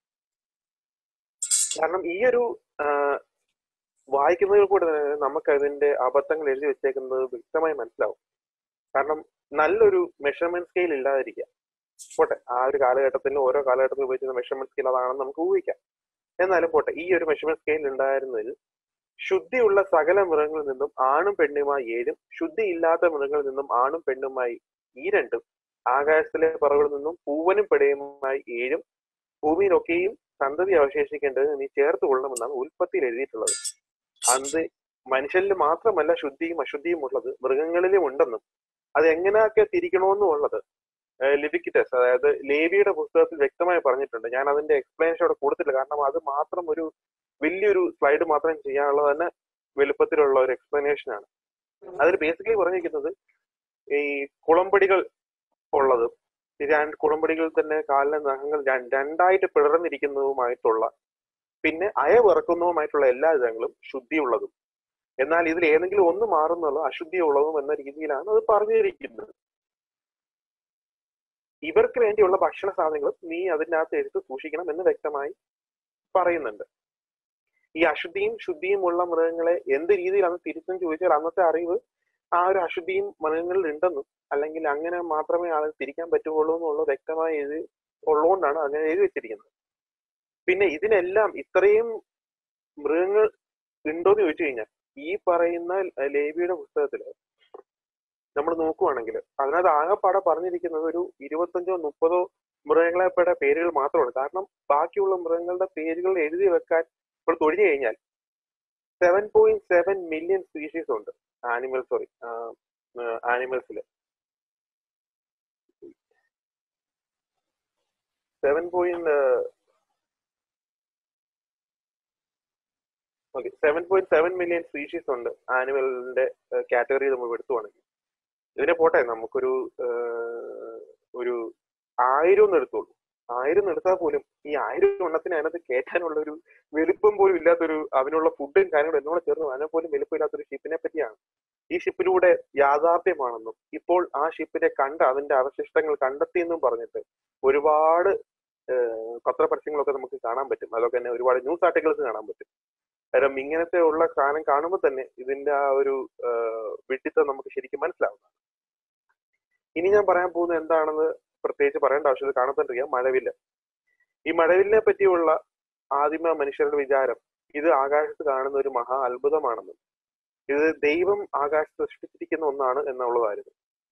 കാരണം ഈ ഒരു ആ, വായിക്കുന്നതിൽ കൂടെ തന്നെ നമുക്ക് അതിന്റെ അബദ്ധങ്ങൾ എഴുതി വെച്ചേക്കുന്നത് വ്യക്തമായി മനസ്സിലാവും കാരണം നല്ലൊരു മെഷർമെന്റ് സ്കെയിൽ ഇല്ലാതിരിക്കുക പോട്ടെ ആ ഒരു കാലഘട്ടത്തിൽ ഓരോ കാലഘട്ടത്തിൽ ഉപയോഗിക്കുന്ന മെഷർമെന്റ് സ്കെയിൽ അതാണെന്ന് നമുക്ക് ഊഹിക്കാം എന്നാലും പോട്ടെ ഈ ഒരു മെഷർമെന്റ് സ്കെയിൽ ഉണ്ടായിരുന്നതിൽ ശുദ്ധിയുള്ള സകല മൃഗങ്ങളിൽ നിന്നും ആണും പെണ്ണുമായി ഏഴും ശുദ്ധിയില്ലാത്ത മൃഗങ്ങളിൽ നിന്നും ആണും പെണ്ണുമായി ഈ രണ്ടും ആകാശത്തിലെ പറകളിൽ നിന്നും പൂവനും പെടയുമായി ഏഴും ഭൂമിയിലൊക്കെയും സന്തതി അവശേഷിക്കേണ്ടത് നീ ചേർത്ത് കൊള്ളണമെന്നാണ് ഉൽപ്പത്തിയിൽ എഴുതിയിട്ടുള്ളത് അത് മനുഷ്യരിൽ മാത്രമല്ല ശുദ്ധിയും അശുദ്ധിയും ഉള്ളത് മൃഗങ്ങളിലും ഉണ്ടെന്നും അത് എങ്ങനെയൊക്കെ തിരിക്കണമെന്നും ഉള്ളത് ലിബിക്കിറ്റസ് അതായത് ലേവിയുടെ പുസ്തകത്തിൽ വ്യക്തമായി പറഞ്ഞിട്ടുണ്ട് ഞാൻ അതിന്റെ എക്സ്പ്ലനേഷൻ അവിടെ കൊടുത്തില്ല കാരണം അത് മാത്രം ഒരു വലിയൊരു സ്ലൈഡ് മാത്രം ചെയ്യാനുള്ളത് തന്നെ വലുപ്പത്തിലുള്ള ഒരു എക്സ്പ്ലനേഷൻ ആണ് അതിൽ ബേസിക്കലി പറഞ്ഞിരിക്കുന്നത് ഈ കുളമ്പടികൾ ഉള്ളത് ഈ രണ്ട് കുളമ്പടികളിൽ തന്നെ കാലിലെ നഖങ്ങൾ ര- രണ്ടായിട്ട് പിളർന്നിരിക്കുന്നതുമായിട്ടുള്ള പിന്നെ അയവിറക്കുന്നതുമായിട്ടുള്ള എല്ലാ ഇതങ്ങളും ശുദ്ധിയുള്ളതും എന്നാൽ ഇതിൽ ഏതെങ്കിലും ഒന്ന് മാറുന്നുള്ള അശുദ്ധിയുള്ളതും എന്ന രീതിയിലാണ് അത് പറഞ്ഞിരിക്കുന്നത് ഇവർക്ക് വേണ്ടിയുള്ള ഭക്ഷണ സാധനങ്ങളും നീ അതിനകത്ത് എടുത്ത് സൂക്ഷിക്കണം എന്ന് വ്യക്തമായി പറയുന്നുണ്ട് ഈ അശുദ്ധിയും ശുദ്ധിയും ഉള്ള മൃഗങ്ങളെ എന്ത് രീതിയിലാണ് തിരിച്ചെന്ന് ചോദിച്ചാൽ അന്നത്തെ അറിവ് ആ ഒരു അശുദ്ധിയും മൃഗങ്ങളിൽ ഉണ്ടെന്നും അല്ലെങ്കിൽ അങ്ങനെ മാത്രമേ ആൾ തിരിക്കാൻ പറ്റുള്ളൂ എന്നുള്ള വ്യക്തമായി എഴുതി ഉള്ളതുകൊണ്ടാണ് അങ്ങനെ എഴുതി വെച്ചിരിക്കുന്നത് പിന്നെ ഇതിനെല്ലാം ഇത്രയും മൃഗങ്ങൾ ഉണ്ടോന്ന് ചോദിച്ചു കഴിഞ്ഞാൽ ഈ പറയുന്ന ലേവിയുടെ പുസ്തകത്തില് നമ്മൾ നോക്കുവാണെങ്കിൽ അതിനകത്ത് ആകെപ്പാടെ പറഞ്ഞിരിക്കുന്നത് ഒരു ഇരുപത്തഞ്ചോ മുപ്പതോ മൃഗങ്ങളെപ്പെടെ പേരുകൾ മാത്രമാണ് കാരണം ബാക്കിയുള്ള മൃഗങ്ങളുടെ പേരുകൾ എഴുതി വെക്കാൻ ഇപ്പോൾ തൊഴിഞ്ഞു കഴിഞ്ഞാൽ seven point seven million species ഉണ്ട് ആനിമൽ സോറി ആനിമൽസിൽ seven point okay seven point seven million species ഉണ്ട് ആനിമലിന്റെ കാറ്റഗറി നമ്മൾ എടുത്തുവാണെങ്കിൽ ഇതിനെ പോട്ടെ നമുക്കൊരു ആഹ്, ഒരു ആയിരം ഒന്ന് എടുത്തോളൂ ആയിരം എടുത്താൽ പോലും ഈ ആയിരം എണ്ണത്തിന് അതിനകത്ത് കയറ്റാനുള്ള ഒരു വലുപ്പം പോലും ഇല്ലാത്തൊരു അതിനുള്ള ഫുഡും കാര്യങ്ങളും എന്നോട് ചേർന്ന് അതിനെ പോലും വലുപ്പമില്ലാത്തൊരു ഷിപ്പിനെ പറ്റിയാണ് ഈ ഷിപ്പിലൂടെ യാഥാർത്ഥ്യമാണെന്നും ഇപ്പോൾ ആ ഷിപ്പിനെ കണ്ട് അതിന്റെ അവശിഷ്ടങ്ങൾ കണ്ടെത്തിയെന്നും പറഞ്ഞിട്ട് ഒരുപാട് ആഹ്, പത്രപരസ്യങ്ങളൊക്കെ നമുക്ക് കാണാൻ പറ്റും അതൊക്കെ തന്നെ ഒരുപാട് ന്യൂസ് ആർട്ടിക്കിൾസ് കാണാൻ പറ്റും കാരണം ഇങ്ങനത്തെ ഉള്ള സാധനം കാണുമ്പോൾ തന്നെ ഇതിന്റെ ആ ഒരു ആഹ്, വിഡ്ഢിത്തം നമുക്ക് ശരിക്കും മനസ്സിലാവുന്നതാണ് ഇനി ഞാൻ പറയാൻ പോകുന്നത് എന്താണെന്ന് പ്രത്യേകിച്ച് പറയേണ്ട ആവശ്യമില്ല കാണപ്പെട്ടിരിക്കുക മഴവില്ല് ഈ മഴവില്ലിനെ പറ്റിയുള്ള ആദിമ മനുഷ്യരുടെ വിചാരം ഇത് ആകാശത്ത് കാണുന്ന ഒരു മഹാ അത്ഭുതമാണെന്നും ഇത് ദൈവം ആകാശത്ത് സൃഷ്ടിച്ചിരിക്കുന്ന ഒന്നാണ് എന്നുള്ളതായിരുന്നു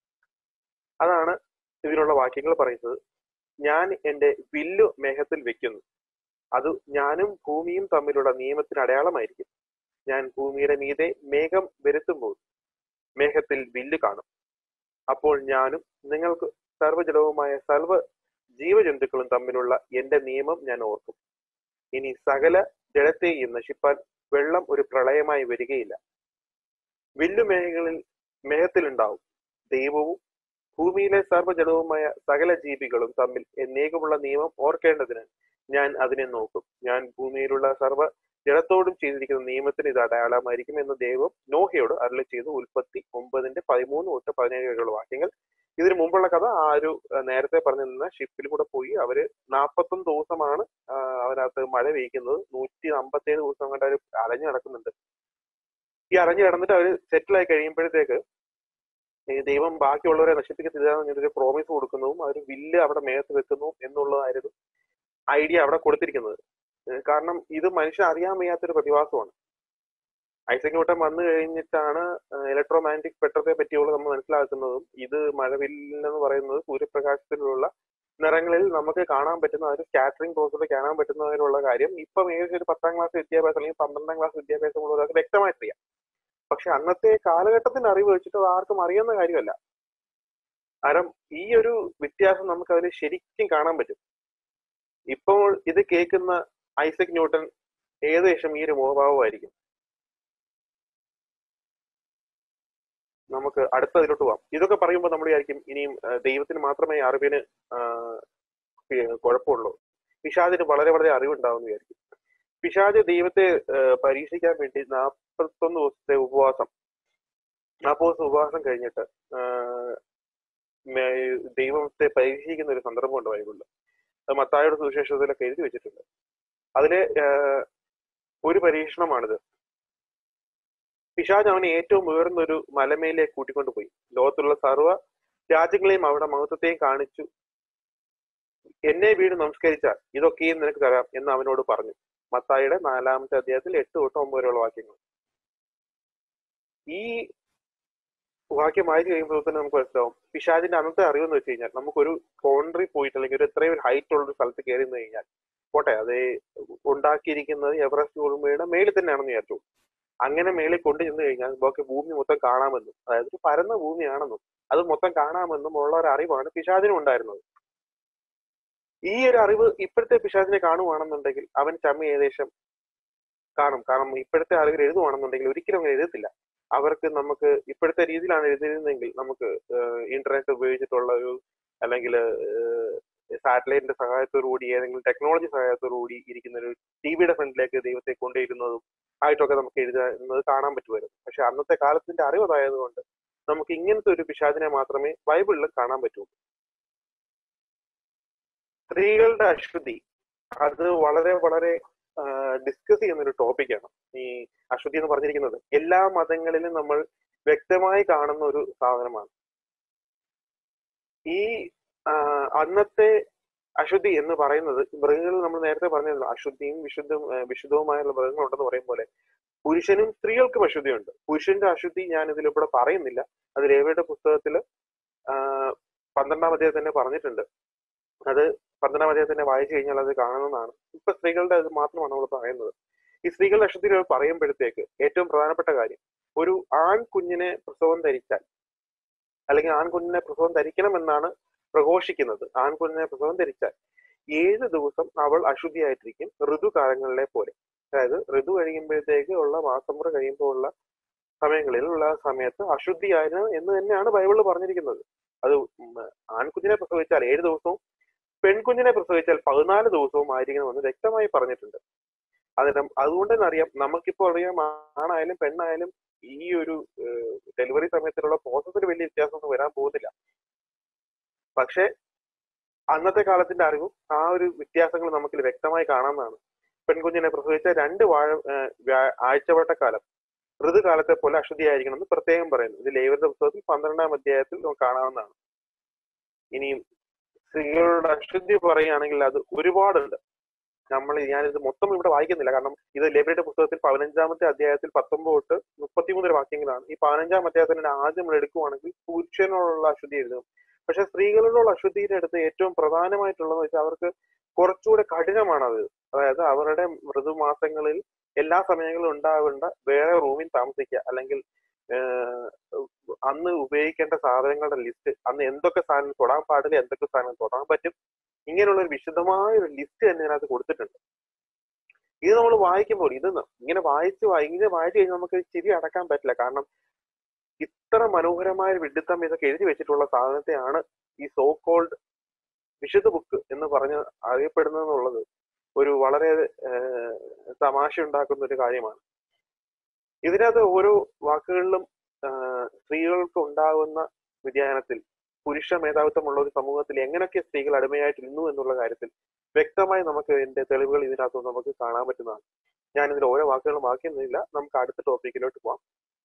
അതാണ് ഇതിനുള്ള വാക്യങ്ങൾ പറയുന്നത് ഞാൻ എന്റെ വില്ലു മേഘത്തിൽ വെക്കുന്നു അത് ഞാനും ഭൂമിയും തമ്മിലുള്ള നിയമത്തിന് അടയാളമായിരിക്കും ഞാൻ ഭൂമിയുടെ മീതെ മേഘം വരുത്തുമ്പോൾ മേഘത്തിൽ വില്ല് കാണും അപ്പോൾ ഞാനും നിങ്ങൾക്ക് സർവ്വജലവുമായ സർവ്വ ജീവജന്തുക്കളും തമ്മിലുള്ള എന്റെ നിയമം ഞാൻ ഓർക്കും ഇനി സകല ജലത്തെയും നശിപ്പാൻ വെള്ളം ഒരു പ്രളയമായി വരികയില്ല വില്ലുമേഘങ്ങളിൽ മേഘത്തിലുണ്ടാവും ദൈവവും ഭൂമിയിലെ സർവ്വജലവുമായ സകല ജീവികളും തമ്മിൽ എന്നേക്കുമുള്ള നിയമം ഓർക്കേണ്ടതിന് ഞാൻ അതിനെ നോക്കും ഞാൻ ഭൂമിയിലുള്ള സർവ്വ ജലത്തോടും ചെയ്തിരിക്കുന്ന നിയമത്തിന് ഇത് അടയാളമായിരിക്കും എന്ന് ദൈവം നോഹയോട് അരുളി ചെയ്തു ഉൽപ്പത്തി ഒമ്പതിന്റെ പതിമൂന്ന് തൊട്ട് പതിനേഴ് വരെയുള്ള വാക്യങ്ങൾ ഇതിനു മുമ്പുള്ള കഥ ആ ഒരു ആ, നേരത്തെ പറഞ്ഞു നിന്ന ഷിപ്പിൽ കൂടെ പോയി അവര് നാപ്പത്തൊന്ന് ദിവസമാണ് ആ, അതിനകത്ത് മഴ പെയ്ക്കുന്നത് നൂറ്റി അമ്പത്തേഴ് ദിവസം കൊണ്ട് അവർ അലഞ്ഞു നടക്കുന്നുണ്ട് ഈ അലഞ്ഞു കിടന്നിട്ട് അവര് സെറ്റിൽ ആയി കഴിയുമ്പോഴത്തേക്ക് ഈ ദൈവം ബാക്കിയുള്ളവരെ നശിപ്പിക്കത്തില്ല എന്നൊരു പ്രോമിസ് കൊടുക്കുന്നതും അവർ വില്ല് അവിടെ മേഘത്ത് വെക്കുന്നു എന്നുള്ളതായിരുന്നു ഐഡിയ അവിടെ കൊടുത്തിരിക്കുന്നത് ഏഹ് കാരണം ഇത് മനുഷ്യൻ അറിയാൻ വയ്യാത്തൊരു പ്രതിഭാസമാണ് ഐസക് ന്യൂട്ടൻ വന്നു കഴിഞ്ഞിട്ടാണ് ഇലക്ട്രോ മാഗ്നറ്റിക് സ്പെക്ട്രത്തെ പറ്റിയുള്ള നമ്മൾ മനസ്സിലാക്കുന്നതും ഇത് മഴവില്ലെന്ന് പറയുന്നത് സൂര്യപ്രകാശത്തിലുള്ള നിറങ്ങളിൽ നമുക്ക് കാണാൻ പറ്റുന്ന ഒരു സ്കാറ്ററിംഗ് പ്രോസസ് കാണാൻ പറ്റുന്നതിനുള്ള കാര്യം ഇപ്പം ഏകദേശം ഒരു പത്താം ക്ലാസ് വിദ്യാഭ്യാസം അല്ലെങ്കിൽ പന്ത്രണ്ടാം ക്ലാസ് വിദ്യാഭ്യാസമുള്ളവർക്ക് വ്യക്തമായിട്ട് അറിയാം പക്ഷെ അന്നത്തെ കാലഘട്ടത്തിന്റെ അറിവ് വെച്ചിട്ട് അത് ആർക്കും അറിയുന്ന കാര്യമല്ല കാരണം ഈ ഒരു വ്യത്യാസം നമുക്ക് അതിൽ ശരിക്കും കാണാൻ പറ്റും ഇപ്പോൾ ഇത് കേൾക്കുന്ന ഐസക് ന്യൂട്ടൻ ഏകദേശം ഈ ഒരു മോഹഭാവമായിരിക്കും നമുക്ക് അടുത്തതിലോട്ട് പോവാം ഇതൊക്കെ പറയുമ്പോൾ നമ്മൾ വിചാരിക്കും ഇനിയും ആ, ദൈവത്തിന് മാത്രമേ അറിവിന് ആ, പി- കുഴപ്പമുള്ളൂ പിശാദിന് വളരെ വളരെ അറിവുണ്ടാവുമെന്ന് വിചാരിക്കും പിശാജ് ദൈവത്തെ ആ, പരീക്ഷിക്കാൻ വേണ്ടി നാൽപ്പത്തൊന്ന് ദിവസത്തെ ഉപവാസം നാൽപ്പത് ദിവസം ഉപവാസം കഴിഞ്ഞിട്ട് ആ, മേ- ദൈവത്തെ പരീക്ഷിക്കുന്ന ഒരു സന്ദർഭമുണ്ട് ബൈബിളിൽ അത് മത്തായുടെ സുവിശേഷത്തിലൊക്കെ എഴുതി വെച്ചിട്ടുണ്ട് അതിലെ ആ, ഒരു പരീക്ഷണമാണിത് പിശാജ് അവനെ ഏറ്റവും ഉയർന്ന ഒരു മലമേലേക്ക് കൂട്ടിക്കൊണ്ടുപോയി ലോകത്തുള്ള സർവ്വ രാജ്യങ്ങളെയും അവിടെ മഹത്വത്തെയും കാണിച്ചു എന്നെ വീട് നമസ്കരിച്ചാൽ ഇതൊക്കെയും നിനക്ക് തരാം എന്ന് അവനോട് പറഞ്ഞു മത്തായിയുടെ നാലാമത്തെ അധ്യായത്തിൽ എട്ട് തൊട്ട് ഒമ്പത് വരെയുള്ള വാക്യങ്ങൾ ഈ വാക്യം വായിച്ചു കഴിയുമ്പോൾ തന്നെ നമുക്ക് മനസ്സിലാവും പിശാജിന്റെ അന്നത്തെ അറിവെന്ന് വെച്ച് കഴിഞ്ഞാൽ നമുക്കൊരു കോൺട്രി പോയിട്ട് അല്ലെങ്കിൽ ഒരു എത്രയും ഒരു ഹൈറ്റ് ഉള്ള ഒരു സ്ഥലത്ത് കയറി നിന്ന് കഴിഞ്ഞാൽ പോട്ടെ അത് ഉണ്ടാക്കിയിരിക്കുന്നത് എവറസ്റ്റ് കുടുംബയുടെ മേളിൽ തന്നെയാണെന്ന് വിചാരിച്ചു അങ്ങനെ മേളിൽ കൊണ്ടു ചെന്ന് കഴിഞ്ഞാൽ ബാക്കി ഭൂമി മൊത്തം കാണാമെന്നും അതായത് ഒരു പരന്ന ഭൂമിയാണെന്നും അത് മൊത്തം കാണാമെന്നും ഉള്ള ഒരു അറിവാണ് പിശാചിനും ഉണ്ടായിരുന്നത് ഈ ഒരു അറിവ് ഇപ്പോഴത്തെ പിശാചിനെ കാണുവാണെന്നുണ്ടെങ്കിൽ അവൻ ചമ്മ ഏകദേശം കാണും കാരണം ഇപ്പോഴത്തെ അറിവിൽ എഴുതുവാണെന്നുണ്ടെങ്കിൽ ഒരിക്കലും അങ്ങനെ എഴുതത്തില്ല അവർക്ക് നമുക്ക് ഇപ്പോഴത്തെ രീതിയിലാണ് എഴുതിയിരുന്നെങ്കിൽ നമുക്ക് ഇന്റർനെറ്റ് ഉപയോഗിച്ചിട്ടുള്ള ഒരു അല്ലെങ്കിൽ സാറ്റലൈറ്റിന്റെ സഹായത്തോടു കൂടി ഏതെങ്കിലും ടെക്നോളജി സഹായത്തോടു കൂടി ഇരിക്കുന്ന ഒരു ടി വിയുടെ ഫ്രണ്ടിലേക്ക് ദൈവത്തെ കൊണ്ടുവരുന്നതും ആയിട്ടൊക്കെ നമുക്ക് എഴുതുന്നത് കാണാൻ പറ്റുമായിരുന്നു പക്ഷെ അന്നത്തെ കാലത്തിന്റെ അറിവ് അതായതുകൊണ്ട് നമുക്ക് ഇങ്ങനത്തെ ഒരു പിശാചിനെ മാത്രമേ ബൈബിളിൽ കാണാൻ പറ്റൂ സ്ത്രീകളുടെ അശുദ്ധി അത് വളരെ വളരെ ഡിസ്കസ് ചെയ്യുന്ന ഒരു ടോപ്പിക്കാണ് ഈ അശുദ്ധി എന്ന് പറഞ്ഞിരിക്കുന്നത് എല്ലാ മതങ്ങളിലും നമ്മൾ വ്യക്തമായി കാണുന്ന ഒരു സാധനമാണ് ഈ ആ, അന്നത്തെ അശുദ്ധി എന്ന് പറയുന്നത് മൃഗങ്ങളിൽ നമ്മൾ നേരത്തെ പറഞ്ഞിരുന്നു അശുദ്ധിയും വിശുദ്ധവും ആ, വിശുദ്ധവുമായുള്ള മൃഗങ്ങളുണ്ടെന്ന് പറയും പോലെ പുരുഷനും സ്ത്രീകൾക്കും അശുദ്ധിയുണ്ട് പുരുഷന്റെ അശുദ്ധി ഞാൻ ഇതിലിവിടെ പറയുന്നില്ല അത് രേവയുടെ പുസ്തകത്തിൽ പന്ത്രണ്ടാം അധ്യായം തന്നെ പറഞ്ഞിട്ടുണ്ട് അത് പന്ത്രണ്ടാം അധ്യായം തന്നെ വായിച്ചു കഴിഞ്ഞാൽ അത് കാണുന്നതാണ് ഇപ്പൊ സ്ത്രീകളുടെ അത് മാത്രമാണ് നമ്മൾ പറയുന്നത് ഈ സ്ത്രീകളുടെ അശുദ്ധി പറയുമ്പോഴത്തേക്ക് ഏറ്റവും പ്രധാനപ്പെട്ട കാര്യം ഒരു ആൺ കുഞ്ഞിനെ പ്രസവം ധരിച്ചാൽ അല്ലെങ്കിൽ ആൺകുഞ്ഞിനെ പ്രസവം ധരിക്കണമെന്നാണ് പ്രഘോഷിക്കുന്നത് ആൺകുഞ്ഞിനെ പ്രസവം ധരിച്ചാൽ ഏഴ് ദിവസം അവൾ അശുദ്ധിയായിട്ടിരിക്കും ഋതുകാലങ്ങളിലെ പോലെ അതായത് ഋതു കഴിയുമ്പോഴത്തേക്ക് ഉള്ള മാസം മുറ കഴിയുമ്പോൾ ഉള്ള സമയങ്ങളിൽ ഉള്ള സമയത്ത് അശുദ്ധിയായിരുന്നു എന്ന് തന്നെയാണ് ബൈബിളിൽ പറഞ്ഞിരിക്കുന്നത് അത് ഉം ആൺകുഞ്ഞിനെ പ്രസവിച്ചാൽ ഏഴ് ദിവസവും പെൺകുഞ്ഞിനെ പ്രസവിച്ചാൽ പതിനാല് ദിവസവും ആയിരിക്കണമെന്ന് വ്യക്തമായി പറഞ്ഞിട്ടുണ്ട് അതിന് അതുകൊണ്ട് തന്നെ അറിയാം നമുക്കിപ്പോൾ അറിയാം ആണായാലും പെണ്ണായാലും ഈ ഒരു ഡെലിവറി സമയത്തിലുള്ള പ്രോസസ്സിൽ വലിയ വ്യത്യാസമൊന്നും വരാൻ പോകുന്നില്ല പക്ഷെ അന്നത്തെ കാലത്തിന്റെ അറിവും ആ ഒരു വ്യത്യാസങ്ങൾ നമുക്ക് വ്യക്തമായി കാണാവുന്നതാണ് പെൺകുഞ്ഞിനെ പ്രസവിച്ച രണ്ട് വാഴ ഏഹ് വ്യാ- ആഴ്ചവട്ടക്കാലം ഋതുകാലത്തെ പോലെ അശുദ്ധിയായിരിക്കണം എന്ന് പ്രത്യേകം പറയുന്നു ഇത് ലേവരുടെ പുസ്തകത്തിൽ പന്ത്രണ്ടാം അധ്യായത്തിൽ നമുക്ക് കാണാവുന്നതാണ് ഇനിയും സ്ത്രീകളുടെ അശുദ്ധി പറയുകയാണെങ്കിൽ അത് ഒരുപാടുണ്ട് നമ്മൾ ഞാനിത് മൊത്തം ഇവിടെ വായിക്കുന്നില്ല കാരണം ഇത് ലേബിയുടെ പുസ്തകത്തിൽ പതിനഞ്ചാമത്തെ അധ്യായത്തിൽ പത്തൊമ്പത് തൊട്ട് മുപ്പത്തിമൂന്ന് വരെ വാക്യങ്ങളാണ് ഈ പതിനഞ്ചാം അധ്യായത്തിന്റെ ആദ്യം നമ്മൾ എടുക്കുവാണെങ്കിൽ പുരുഷനോടുള്ള അശുദ്ധി എഴുതും പക്ഷെ സ്ത്രീകളോടുള്ള അശുദ്ധിയുടെ അടുത്ത് ഏറ്റവും പ്രധാനമായിട്ടുള്ളതെന്ന് വെച്ചാൽ അവർക്ക് കുറച്ചുകൂടെ കഠിനമാണത് അതായത് അവരുടെ മൃദുമാസങ്ങളിൽ എല്ലാ സമയങ്ങളിലും ഉണ്ടാവേണ്ട വേറെ റൂമിൽ താമസിക്കുക അല്ലെങ്കിൽ ഏഹ്, അന്ന് ഉപയോഗിക്കേണ്ട സാധനങ്ങളുടെ ലിസ്റ്റ് അന്ന് എന്തൊക്കെ സാധനം തൊടാൻ പാടില്ല എന്തൊക്കെ സാധനം തൊടാൻ പറ്റും ഇങ്ങനെയുള്ള ഒരു വിശദമായ ഒരു ലിസ്റ്റ് തന്നെ ഇതിനകത്ത് കൊടുത്തിട്ടുണ്ട് ഇത് നമ്മൾ വായിക്കുമ്പോൾ ഇത് ന- ഇങ്ങനെ വായിച്ച് വായി- ഇങ്ങനെ വായിച്ചു കഴിഞ്ഞാൽ നമുക്ക് ചിരി അടക്കാൻ പറ്റില്ല കാരണം ഇത്ര മനോഹരമായ ഒരു വിഡിത്തം ഇതൊക്കെ എഴുതി വെച്ചിട്ടുള്ള സാധനത്തെയാണ് ഈ സോ കോൾഡ് വിശുദ്ധ ബുക്ക് എന്ന് പറഞ്ഞ് അറിയപ്പെടുന്നതെന്നുള്ളത് ഒരു വളരെ ഏഹ്, തമാശ ഉണ്ടാക്കുന്ന ഒരു കാര്യമാണ് ഇതിനകത്ത് ഓരോ വാക്കുകളിലും ആഹ്, സ്ത്രീകൾക്ക് ഉണ്ടാകുന്ന വ്യതിയാനത്തിൽ പുരുഷ മേധാവിത്വമുള്ള ഒരു സമൂഹത്തിൽ എങ്ങനെയൊക്കെ സ്ത്രീകൾ അടിമയായിട്ടിരുന്നു എന്നുള്ള കാര്യത്തിൽ വ്യക്തമായി നമുക്ക് ഇതിന്റെ തെളിവുകൾ ഇതിനകത്ത് നമുക്ക് കാണാൻ പറ്റുന്നതാണ് ഞാൻ ഇതിൽ ഓരോ വാക്കുകളും വാക്കിയൊന്നുമില്ല നമുക്ക് അടുത്ത ടോപ്പിക്കിലോട്ട് പോവാം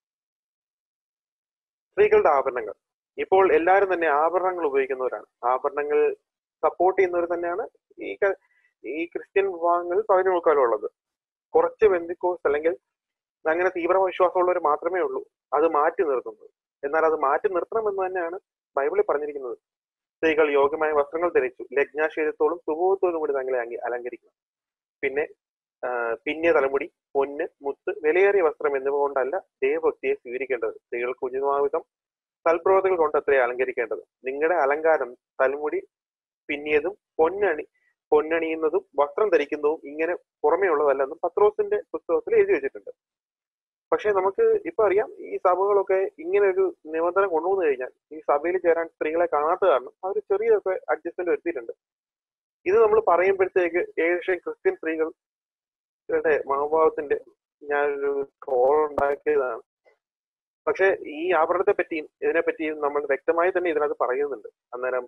സ്ത്രീകളുടെ ആഭരണങ്ങൾ ഇപ്പോൾ എല്ലാവരും തന്നെ ആഭരണങ്ങൾ ഉപയോഗിക്കുന്നവരാണ് ആഭരണങ്ങൾ സപ്പോർട്ട് ചെയ്യുന്നവർ തന്നെയാണ് ഈ ക- ഈ ക്രിസ്ത്യൻ വിഭാഗങ്ങളിൽ പകുതി മുക്കാലും ഉള്ളത് കുറച്ച് ബന്ധുക്കോസ് അല്ലെങ്കിൽ അങ്ങനെ തീവ്ര വിശ്വാസമുള്ളവർ മാത്രമേ ഉള്ളൂ അത് മാറ്റി നിർത്തുന്നത് എന്നാൽ അത് മാറ്റി നിർത്തണമെന്ന് തന്നെയാണ് ബൈബിളിൽ പറഞ്ഞിരിക്കുന്നത് സ്ത്രീകൾ യോഗ്യമായ വസ്ത്രങ്ങൾ ധരിച്ചു ലഗ്നാശീലത്തോടും സുബോധത്തോടും കൂടി തങ്ങളെ അങ്കി അലങ്കരിക്കണം പിന്നെ ആ, പിന്നിയ തലമുടി പൊന്ന് മുത്ത് വിലയേറിയ വസ്ത്രം എന്നിവ കൊണ്ടല്ല ദേവഭക്തിയെ സ്വീകരിക്കേണ്ടത് സ്ത്രീകൾക്ക് ഉചിതമാവിധം സൽപ്രവർത്തികൾ കൊണ്ട് അത്രേ അലങ്കരിക്കേണ്ടത് നിങ്ങളുടെ അലങ്കാരം തലമുടി പിന്നിയതും പൊന്നണി പൊന്നണിയുന്നതും വസ്ത്രം ധരിക്കുന്നതും ഇങ്ങനെ പുറമേ ഉള്ളതല്ലെന്നും പത്രോസിന്റെ പുസ്തകത്തിൽ എഴുതി വെച്ചിട്ടുണ്ട് പക്ഷെ നമുക്ക് ഇപ്പൊ അറിയാം ഈ സഭകളൊക്കെ ഇങ്ങനെ ഒരു നിബന്ധന കൊണ്ടുവന്നു കഴിഞ്ഞാൽ ഈ സഭയിൽ ചേരാൻ സ്ത്രീകളെ കാണാത്ത കാരണം അവർ ചെറിയൊക്കെ അഡ്ജസ്റ്റ്മെന്റ് വരുത്തിയിട്ടുണ്ട് ഇത് നമ്മൾ പറയുമ്പോഴത്തേക്ക് ഏകദേശം ക്രിസ്ത്യൻ സ്ത്രീകളുടെ മനോഭാവത്തിന്റെ ഞാനൊരു ട്രോൾ ഉണ്ടാക്കിയതാണ് പക്ഷെ ഈ ആഭരണത്തെ പറ്റിയും ഇതിനെ പറ്റിയും നമ്മൾ വ്യക്തമായി തന്നെ ഇതിനകത്ത് പറയുന്നുണ്ട് അന്നേരം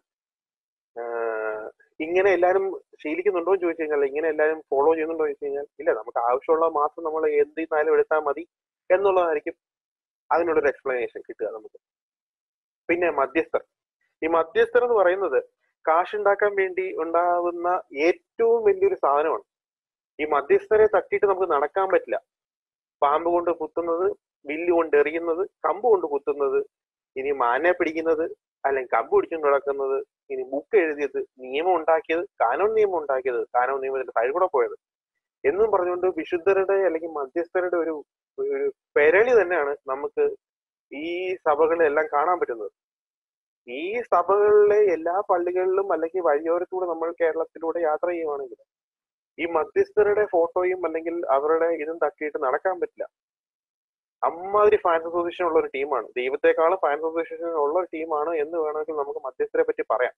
ആഹ് ഇങ്ങനെ എല്ലാവരും ശീലിക്കുന്നുണ്ടോ എന്ന് ചോദിച്ചു കഴിഞ്ഞാൽ ഇങ്ങനെ എല്ലാവരും ഫോളോ ചെയ്യുന്നുണ്ടോ എന്ന് ചോദിച്ചു കഴിഞ്ഞാൽ ഇല്ല നമുക്ക് ആവശ്യമുള്ളത് മാത്രം നമ്മൾ എന്തിനാലും എടുത്താൽ മതി എന്നുള്ളതായിരിക്കും അതിനുള്ളൊരു എക്സ്പ്ലനേഷൻ കിട്ടുക നമുക്ക് പിന്നെ മധ്യസ്ഥർ ഈ മധ്യസ്ഥർ എന്ന് പറയുന്നത് കാശുണ്ടാക്കാൻ വേണ്ടി ഉണ്ടാവുന്ന ഏറ്റവും വലിയൊരു സാധനമാണ് ഈ മധ്യസ്ഥരെ തട്ടിയിട്ട് നമുക്ക് നടക്കാൻ പറ്റില്ല പാമ്പ് കൊണ്ട് കുത്തുന്നത് വില്ല് കൊണ്ട് എറിയുന്നത് കമ്പ് കൊണ്ട് കുത്തുന്നത് ഇനി മാനെ പിടിക്കുന്നത് അല്ലെങ്കിൽ കമ്പ് പിടിച്ചുകൊണ്ട് നടക്കുന്നത് ഇനി ബുക്ക് എഴുതിയത് നിയമം ഉണ്ടാക്കിയത് കാനോൻ നിയമം ഉണ്ടാക്കിയത് കാനോൻ നിയമത്തിന്റെ സൈഡ് കൂടെ പോയത് എന്നും പറഞ്ഞുകൊണ്ട് വിശുദ്ധരുടെ അല്ലെങ്കിൽ മധ്യസ്ഥരുടെ ഒരു ഒരു പെരളി തന്നെയാണ് നമുക്ക് ഈ സഭകളിലെല്ലാം കാണാൻ പറ്റുന്നത് ഈ സഭകളിലെ എല്ലാ പള്ളികളിലും അല്ലെങ്കിൽ വഴിയോരത്തൂടെ നമ്മൾ കേരളത്തിലൂടെ യാത്ര ചെയ്യുവാണെങ്കിൽ ഈ മധ്യസ്ഥരുടെ ഫോട്ടോയും അല്ലെങ്കിൽ അവരുടെ ഇതും തട്ടിയിട്ട് നടക്കാൻ പറ്റില്ല അമ്മാതിരി ഫാൻസ് അസോസിയേഷൻ ഉള്ള ഒരു ടീമാണ് ദൈവത്തെക്കാളും ഫാൻസ് അസോസിയേഷൻ ഉള്ള ഒരു ടീമാണ് എന്ന് വേണമെങ്കിൽ നമുക്ക് മധ്യസ്ഥരെ പറ്റി പറയാം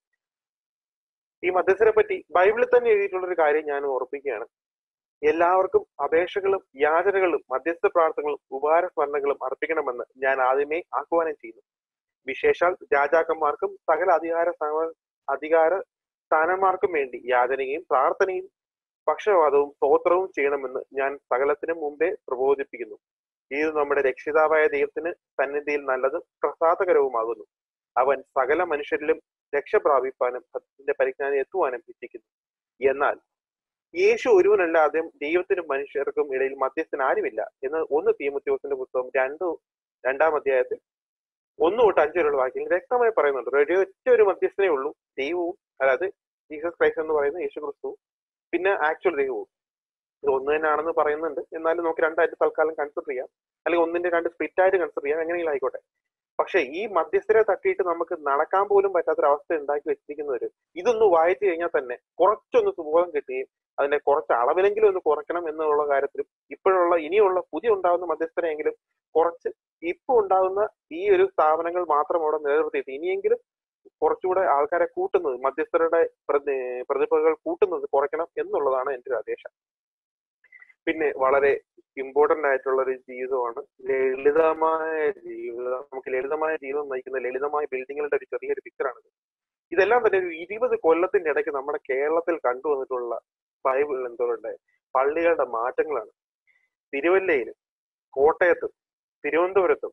ഈ മധ്യസ്ഥരെ പറ്റി ബൈബിളിൽ തന്നെ എഴുതിയിട്ടുള്ള ഒരു കാര്യം ഞാൻ ഓർപ്പിക്കുകയാണ് എല്ലാവർക്കും അപേക്ഷകളും യാചനകളും മധ്യസ്ഥ പ്രാർത്ഥനകളും ഉപകാര സ്മരണകളും അർപ്പിക്കണമെന്ന് ഞാൻ ആദ്യമേ ആഹ്വാനം ചെയ്യുന്നു വിശേഷാൽ രാജാക്കന്മാർക്കും സകല അധികാര സ്ഥാന- അധികാര സ്ഥാനന്മാർക്കും വേണ്ടി യാചനയും പ്രാർത്ഥനയും പക്ഷപാതവും സ്തോത്രവും ചെയ്യണമെന്ന് ഞാൻ സകലത്തിനും മുമ്പേ പ്രബോധിപ്പിക്കുന്നു ഇത് നമ്മുടെ രക്ഷിതാവായ ദൈവത്തിന് സന്നിധിയിൽ നല്ലതും പ്രസാദകരവുമാകുന്നു അവൻ സകല മനുഷ്യരിലും രക്ഷ പ്രാപിപ്പാനും സത്യത്തിന്റെ പരിജ്ഞാനം എത്തുവാനും ഇച്ഛിക്കുന്നു എന്നാൽ യേശു ഒരുവനല്ലാതെ ദൈവത്തിനും മനുഷ്യർക്കും ഇടയിൽ മധ്യസ്ഥൻ ആരുമില്ല എന്ന് ഒന്ന് തീമത്യോസിന്റെ പുസ്തകം രണ്ട് രണ്ടാം അധ്യായത്തിൽ ഒന്ന് തൊട്ട് അഞ്ച് വരെയുള്ള വാക്യങ്ങൾ വ്യക്തമായി പറയുന്നുണ്ട് ഒരു ഒറ്റ ഒരു മധ്യസ്ഥനേ ഉള്ളൂ ദൈവവും അതായത് ജീസസ് ക്രൈസ്റ്റ് എന്ന് പറയുന്ന യേശു ക്രിസ്തു പിന്നെ ആക്ച്വൽ ദൈവവും ഇത് ഒന്ന് തന്നെയാണെന്ന് പറയുന്നുണ്ട് എന്നാലും നമുക്ക് രണ്ടായിട്ട് തൽക്കാലം കൺസിഡർ ചെയ്യാം അല്ലെങ്കിൽ ഒന്നിന്റെ രണ്ട് സ്പ്ലിറ്റ് ആയിട്ട് കൺസിഡർ ചെയ്യാം എങ്ങനെയെങ്കിലും ആയിക്കോട്ടെ പക്ഷെ ഈ മധ്യസ്ഥരെ തട്ടിയിട്ട് നമുക്ക് നടക്കാൻ പോലും പറ്റാത്തൊരവസ്ഥ ഉണ്ടാക്കി വെച്ചിരിക്കുന്നവര് ഇതൊന്ന് വായിച്ചു കഴിഞ്ഞാൽ തന്നെ കുറച്ചൊന്ന് സുബോധം കിട്ടുകയും അതിന്റെ കുറച്ച് അളവിലെങ്കിലും ഒന്ന് കുറയ്ക്കണം എന്നുള്ള കാര്യത്തിലും ഇപ്പോഴുള്ള ഇനിയുള്ള പുതിയ ഉണ്ടാകുന്ന മധ്യസ്ഥരെങ്കിലും കുറച്ച് ഇപ്പൊ ഉണ്ടാകുന്ന ഈ ഒരു സ്ഥാപനങ്ങൾ മാത്രം അവിടെ നിലനിർത്തിയിട്ട് ഇനിയെങ്കിലും കുറച്ചുകൂടെ ആൾക്കാരെ കൂട്ടുന്നത് മധ്യസ്ഥരുടെ പ്രതി പ്രതിഭകൾ കൂട്ടുന്നത് കുറയ്ക്കണം എന്നുള്ളതാണ് എൻ്റെ ഒരു അപേക്ഷ പിന്നെ വളരെ ഇമ്പോർട്ടന്റ് ആയിട്ടുള്ള ഒരു ജീവിതമാണ് ലളിതമായ ജീവിതം നമുക്ക് ലളിതമായ ജീവിതം നയിക്കുന്ന ലളിതമായ ബിൽഡിങ്ങുകളുടെ ഒരു ചെറിയൊരു പിക്ചറാണിത് ഇതെല്ലാം തന്നെ ഒരു ഇരുപത് കൊല്ലത്തിന്റെ ഇടയ്ക്ക് നമ്മുടെ കേരളത്തിൽ കണ്ടുവന്നിട്ടുള്ള ബൈബിൾ എന്തോടെ പള്ളികളുടെ മാറ്റങ്ങളാണ് തിരുവല്ലയിലും കോട്ടയത്തും തിരുവനന്തപുരത്തും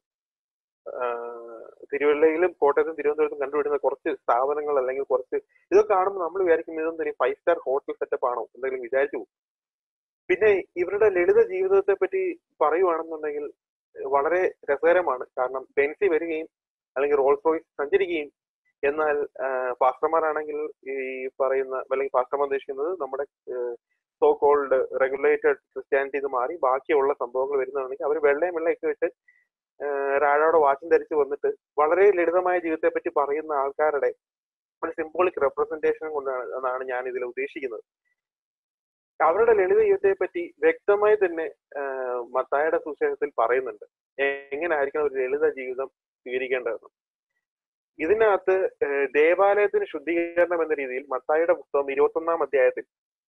ആഹ് തിരുവല്ലയിലും കോട്ടയത്തും തിരുവനന്തപുരത്തും കണ്ടുപിടുന്ന കുറച്ച് സ്ഥാപനങ്ങൾ അല്ലെങ്കിൽ കുറച്ച് ഇതൊക്കെ കാണുമ്പോൾ നമ്മൾ വിചാരിക്കും ഇതൊന്നും ഫൈവ് സ്റ്റാർ ഹോട്ടൽ സെറ്റപ്പ് ആണോ എന്തെങ്കിലും വിചാരിച്ചു പോകും പിന്നെ ഇവരുടെ ലളിത ജീവിതത്തെ പറ്റി പറയുവാണെന്നുണ്ടെങ്കിൽ വളരെ രസകരമാണ് കാരണം ബെൻസി വരികയും അല്ലെങ്കിൽ റോൾസ് റോയ്സ് സഞ്ചരിക്കുകയും എന്നാൽ ഫാസ്റ്റർമാരാണെങ്കിൽ ഈ പറയുന്ന അല്ലെങ്കിൽ ഫാസ്റ്റർമാർ ഉദ്ദേശിക്കുന്നത് നമ്മുടെ സോ കോൾഡ് റെഗുലേറ്റഡ് ക്രിസ്ത്യാനിറ്റി ഇത് മാറി ബാക്കിയുള്ള സംഭവങ്ങൾ വരുന്നതാണെങ്കിൽ അവർ വെള്ളയും വെള്ളയൊക്കെ ഇട്ട് രാഴോടെ വാച്ചും ധരിച്ച് വന്നിട്ട് വളരെ ലളിതമായ ജീവിതത്തെ പറ്റി പറയുന്ന ആൾക്കാരുടെ ഒരു സിംബോളിക് റെപ്രസെന്റേഷൻ കൊണ്ടാണ് എന്നാണ് ഞാൻ ഇതിൽ ഉദ്ദേശിക്കുന്നത് അവരുടെ ലളിത ജീവിതത്തെ പറ്റി വ്യക്തമായി തന്നെ ആഹ് മത്തായുടെ സുശേഷത്തിൽ പറയുന്നുണ്ട് എങ്ങനെ ആയിരിക്കണം ഒരു ലളിത ജീവിതം സ്വീകരിക്കേണ്ടതെന്ന് ഇതിനകത്ത് ആഹ് ദേവാലയത്തിന് ശുദ്ധീകരണം എന്ന രീതിയിൽ മത്തായിയുടെ പുസ്തകം ഇരുപത്തൊന്നാം അധ്യായത്തിൽ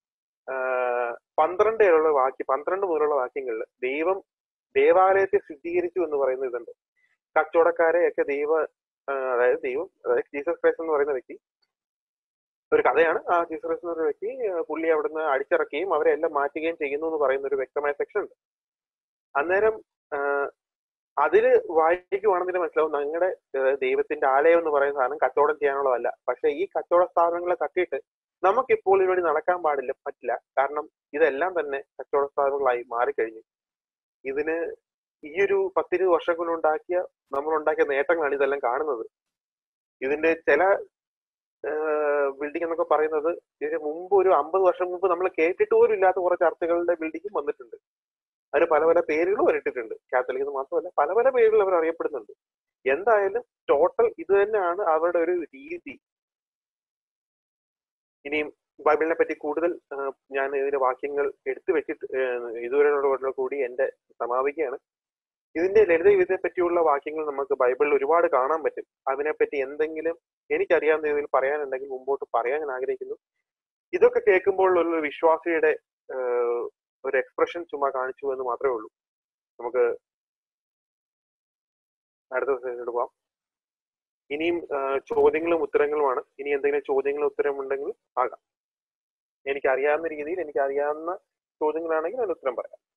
ആഹ് പന്ത്രണ്ട് വരെയുള്ള വാക്യം പന്ത്രണ്ട് മുതലുള്ള വാക്യങ്ങളിൽ ദൈവം ദേവാലയത്തെ ശുദ്ധീകരിച്ചു എന്ന് പറയുന്ന ഇതുണ്ട് കച്ചവടക്കാരെയൊക്കെ ദൈവ ആഹ് അതായത് ദൈവം അതായത് ജീസസ് ക്രൈസ്റ്റ് എന്ന് പറയുന്ന വ്യക്തി ഒരു കഥയാണ് ആ ജീസസ് ക്രൈസ്റ്റ് എന്ന ഒരു വ്യക്തി ആഹ് പുള്ളി അവിടുന്ന് അടിച്ചിറക്കുകയും അവരെ എല്ലാം മാറ്റുകയും ചെയ്യുന്നു എന്ന് പറയുന്ന ഒരു വ്യക്തമായ സെക്ഷൻ ഉണ്ട് അന്നേരം ആഹ് അതില് വായിക്കുവാണെന്നിട്ട് മനസ്സിലാവും നിങ്ങളുടെ ദൈവത്തിന്റെ ആലയം എന്ന് പറയുന്ന സാധനം കച്ചവടം ചെയ്യാനുള്ളതല്ല പക്ഷെ ഈ കച്ചവട സ്ഥാപനങ്ങളെ തട്ടിയിട്ട് നമുക്കിപ്പോൾ ഇതിനുവേണ്ടി നടക്കാൻ പാടില്ല പറ്റില്ല കാരണം ഇതെല്ലാം തന്നെ കച്ചവട സ്ഥാപനങ്ങളായി മാറിക്കഴിഞ്ഞു ഇതിന് ഈ ഒരു പത്തിരുപത് വർഷം കൊണ്ട് ഉണ്ടാക്കിയ നമ്മൾ ഉണ്ടാക്കിയ നേട്ടങ്ങളാണ് ഇതെല്ലാം കാണുന്നത് ഇതിന്റെ ചില ബിൽഡിംഗ് എന്നൊക്കെ പറയുന്നത് ഇതിന് മുമ്പ് ഒരു അമ്പത് വർഷം മുമ്പ് നമ്മൾ കേട്ടിട്ട് പോലും ഇല്ലാത്ത കുറെ ചർച്ചകളുടെ ബിൽഡിങ്ങും വന്നിട്ടുണ്ട് അതിന് പല പല പേരുകളും വരട്ടിട്ടുണ്ട് കാത്തലിക് എന്ന് മാത്രമല്ല പല പല പേരുകൾ അവർ അറിയപ്പെടുന്നുണ്ട് എന്തായാലും ടോട്ടൽ ഇത് തന്നെയാണ് അവരുടെ ഒരു രീതി ഇനിയും ബൈബിളിനെ പറ്റി കൂടുതൽ ആ, ഞാൻ ഇതിന്റെ വാക്യങ്ങൾ എടുത്തു വെച്ചിട്ട് ഇതുവരെ കൂടി എന്റെ സമാപിക്കുകയാണ് ഇതിന്റെ ലളിത വിധിയെ പറ്റിയുള്ള വാക്യങ്ങൾ നമുക്ക് ബൈബിളിൽ ഒരുപാട് കാണാൻ പറ്റും അതിനെപ്പറ്റി എന്തെങ്കിലും എനിക്കറിയാവുന്ന രീതിയിൽ പറയാനുണ്ടെങ്കിൽ മുമ്പോട്ട് പറയാൻ ഞാൻ ആഗ്രഹിക്കുന്നു ഇതൊക്കെ കേൾക്കുമ്പോൾ ഒരു വിശ്വാസിയുടെ ആ, ഒരു എക്സ്പ്രഷൻ ചുമ്മാ കാണിച്ചു എന്ന് മാത്രമേ ഉള്ളൂ നമുക്ക് അടുത്ത സെഷനിലോട്ട് പോവാം ഇനിയും ആ, ചോദ്യങ്ങളും ഉത്തരങ്ങളുമാണ് ഇനി എന്തെങ്കിലും ചോദ്യങ്ങളും ഉത്തരം ഉണ്ടെങ്കിൽ ആകാം എനിക്ക് അറിയാവുന്ന രീതിയിൽ എനിക്ക് അറിയാവുന്ന ചോദ്യങ്ങളാണെങ്കിൽ അതിന് ഉത്തരം പറയാം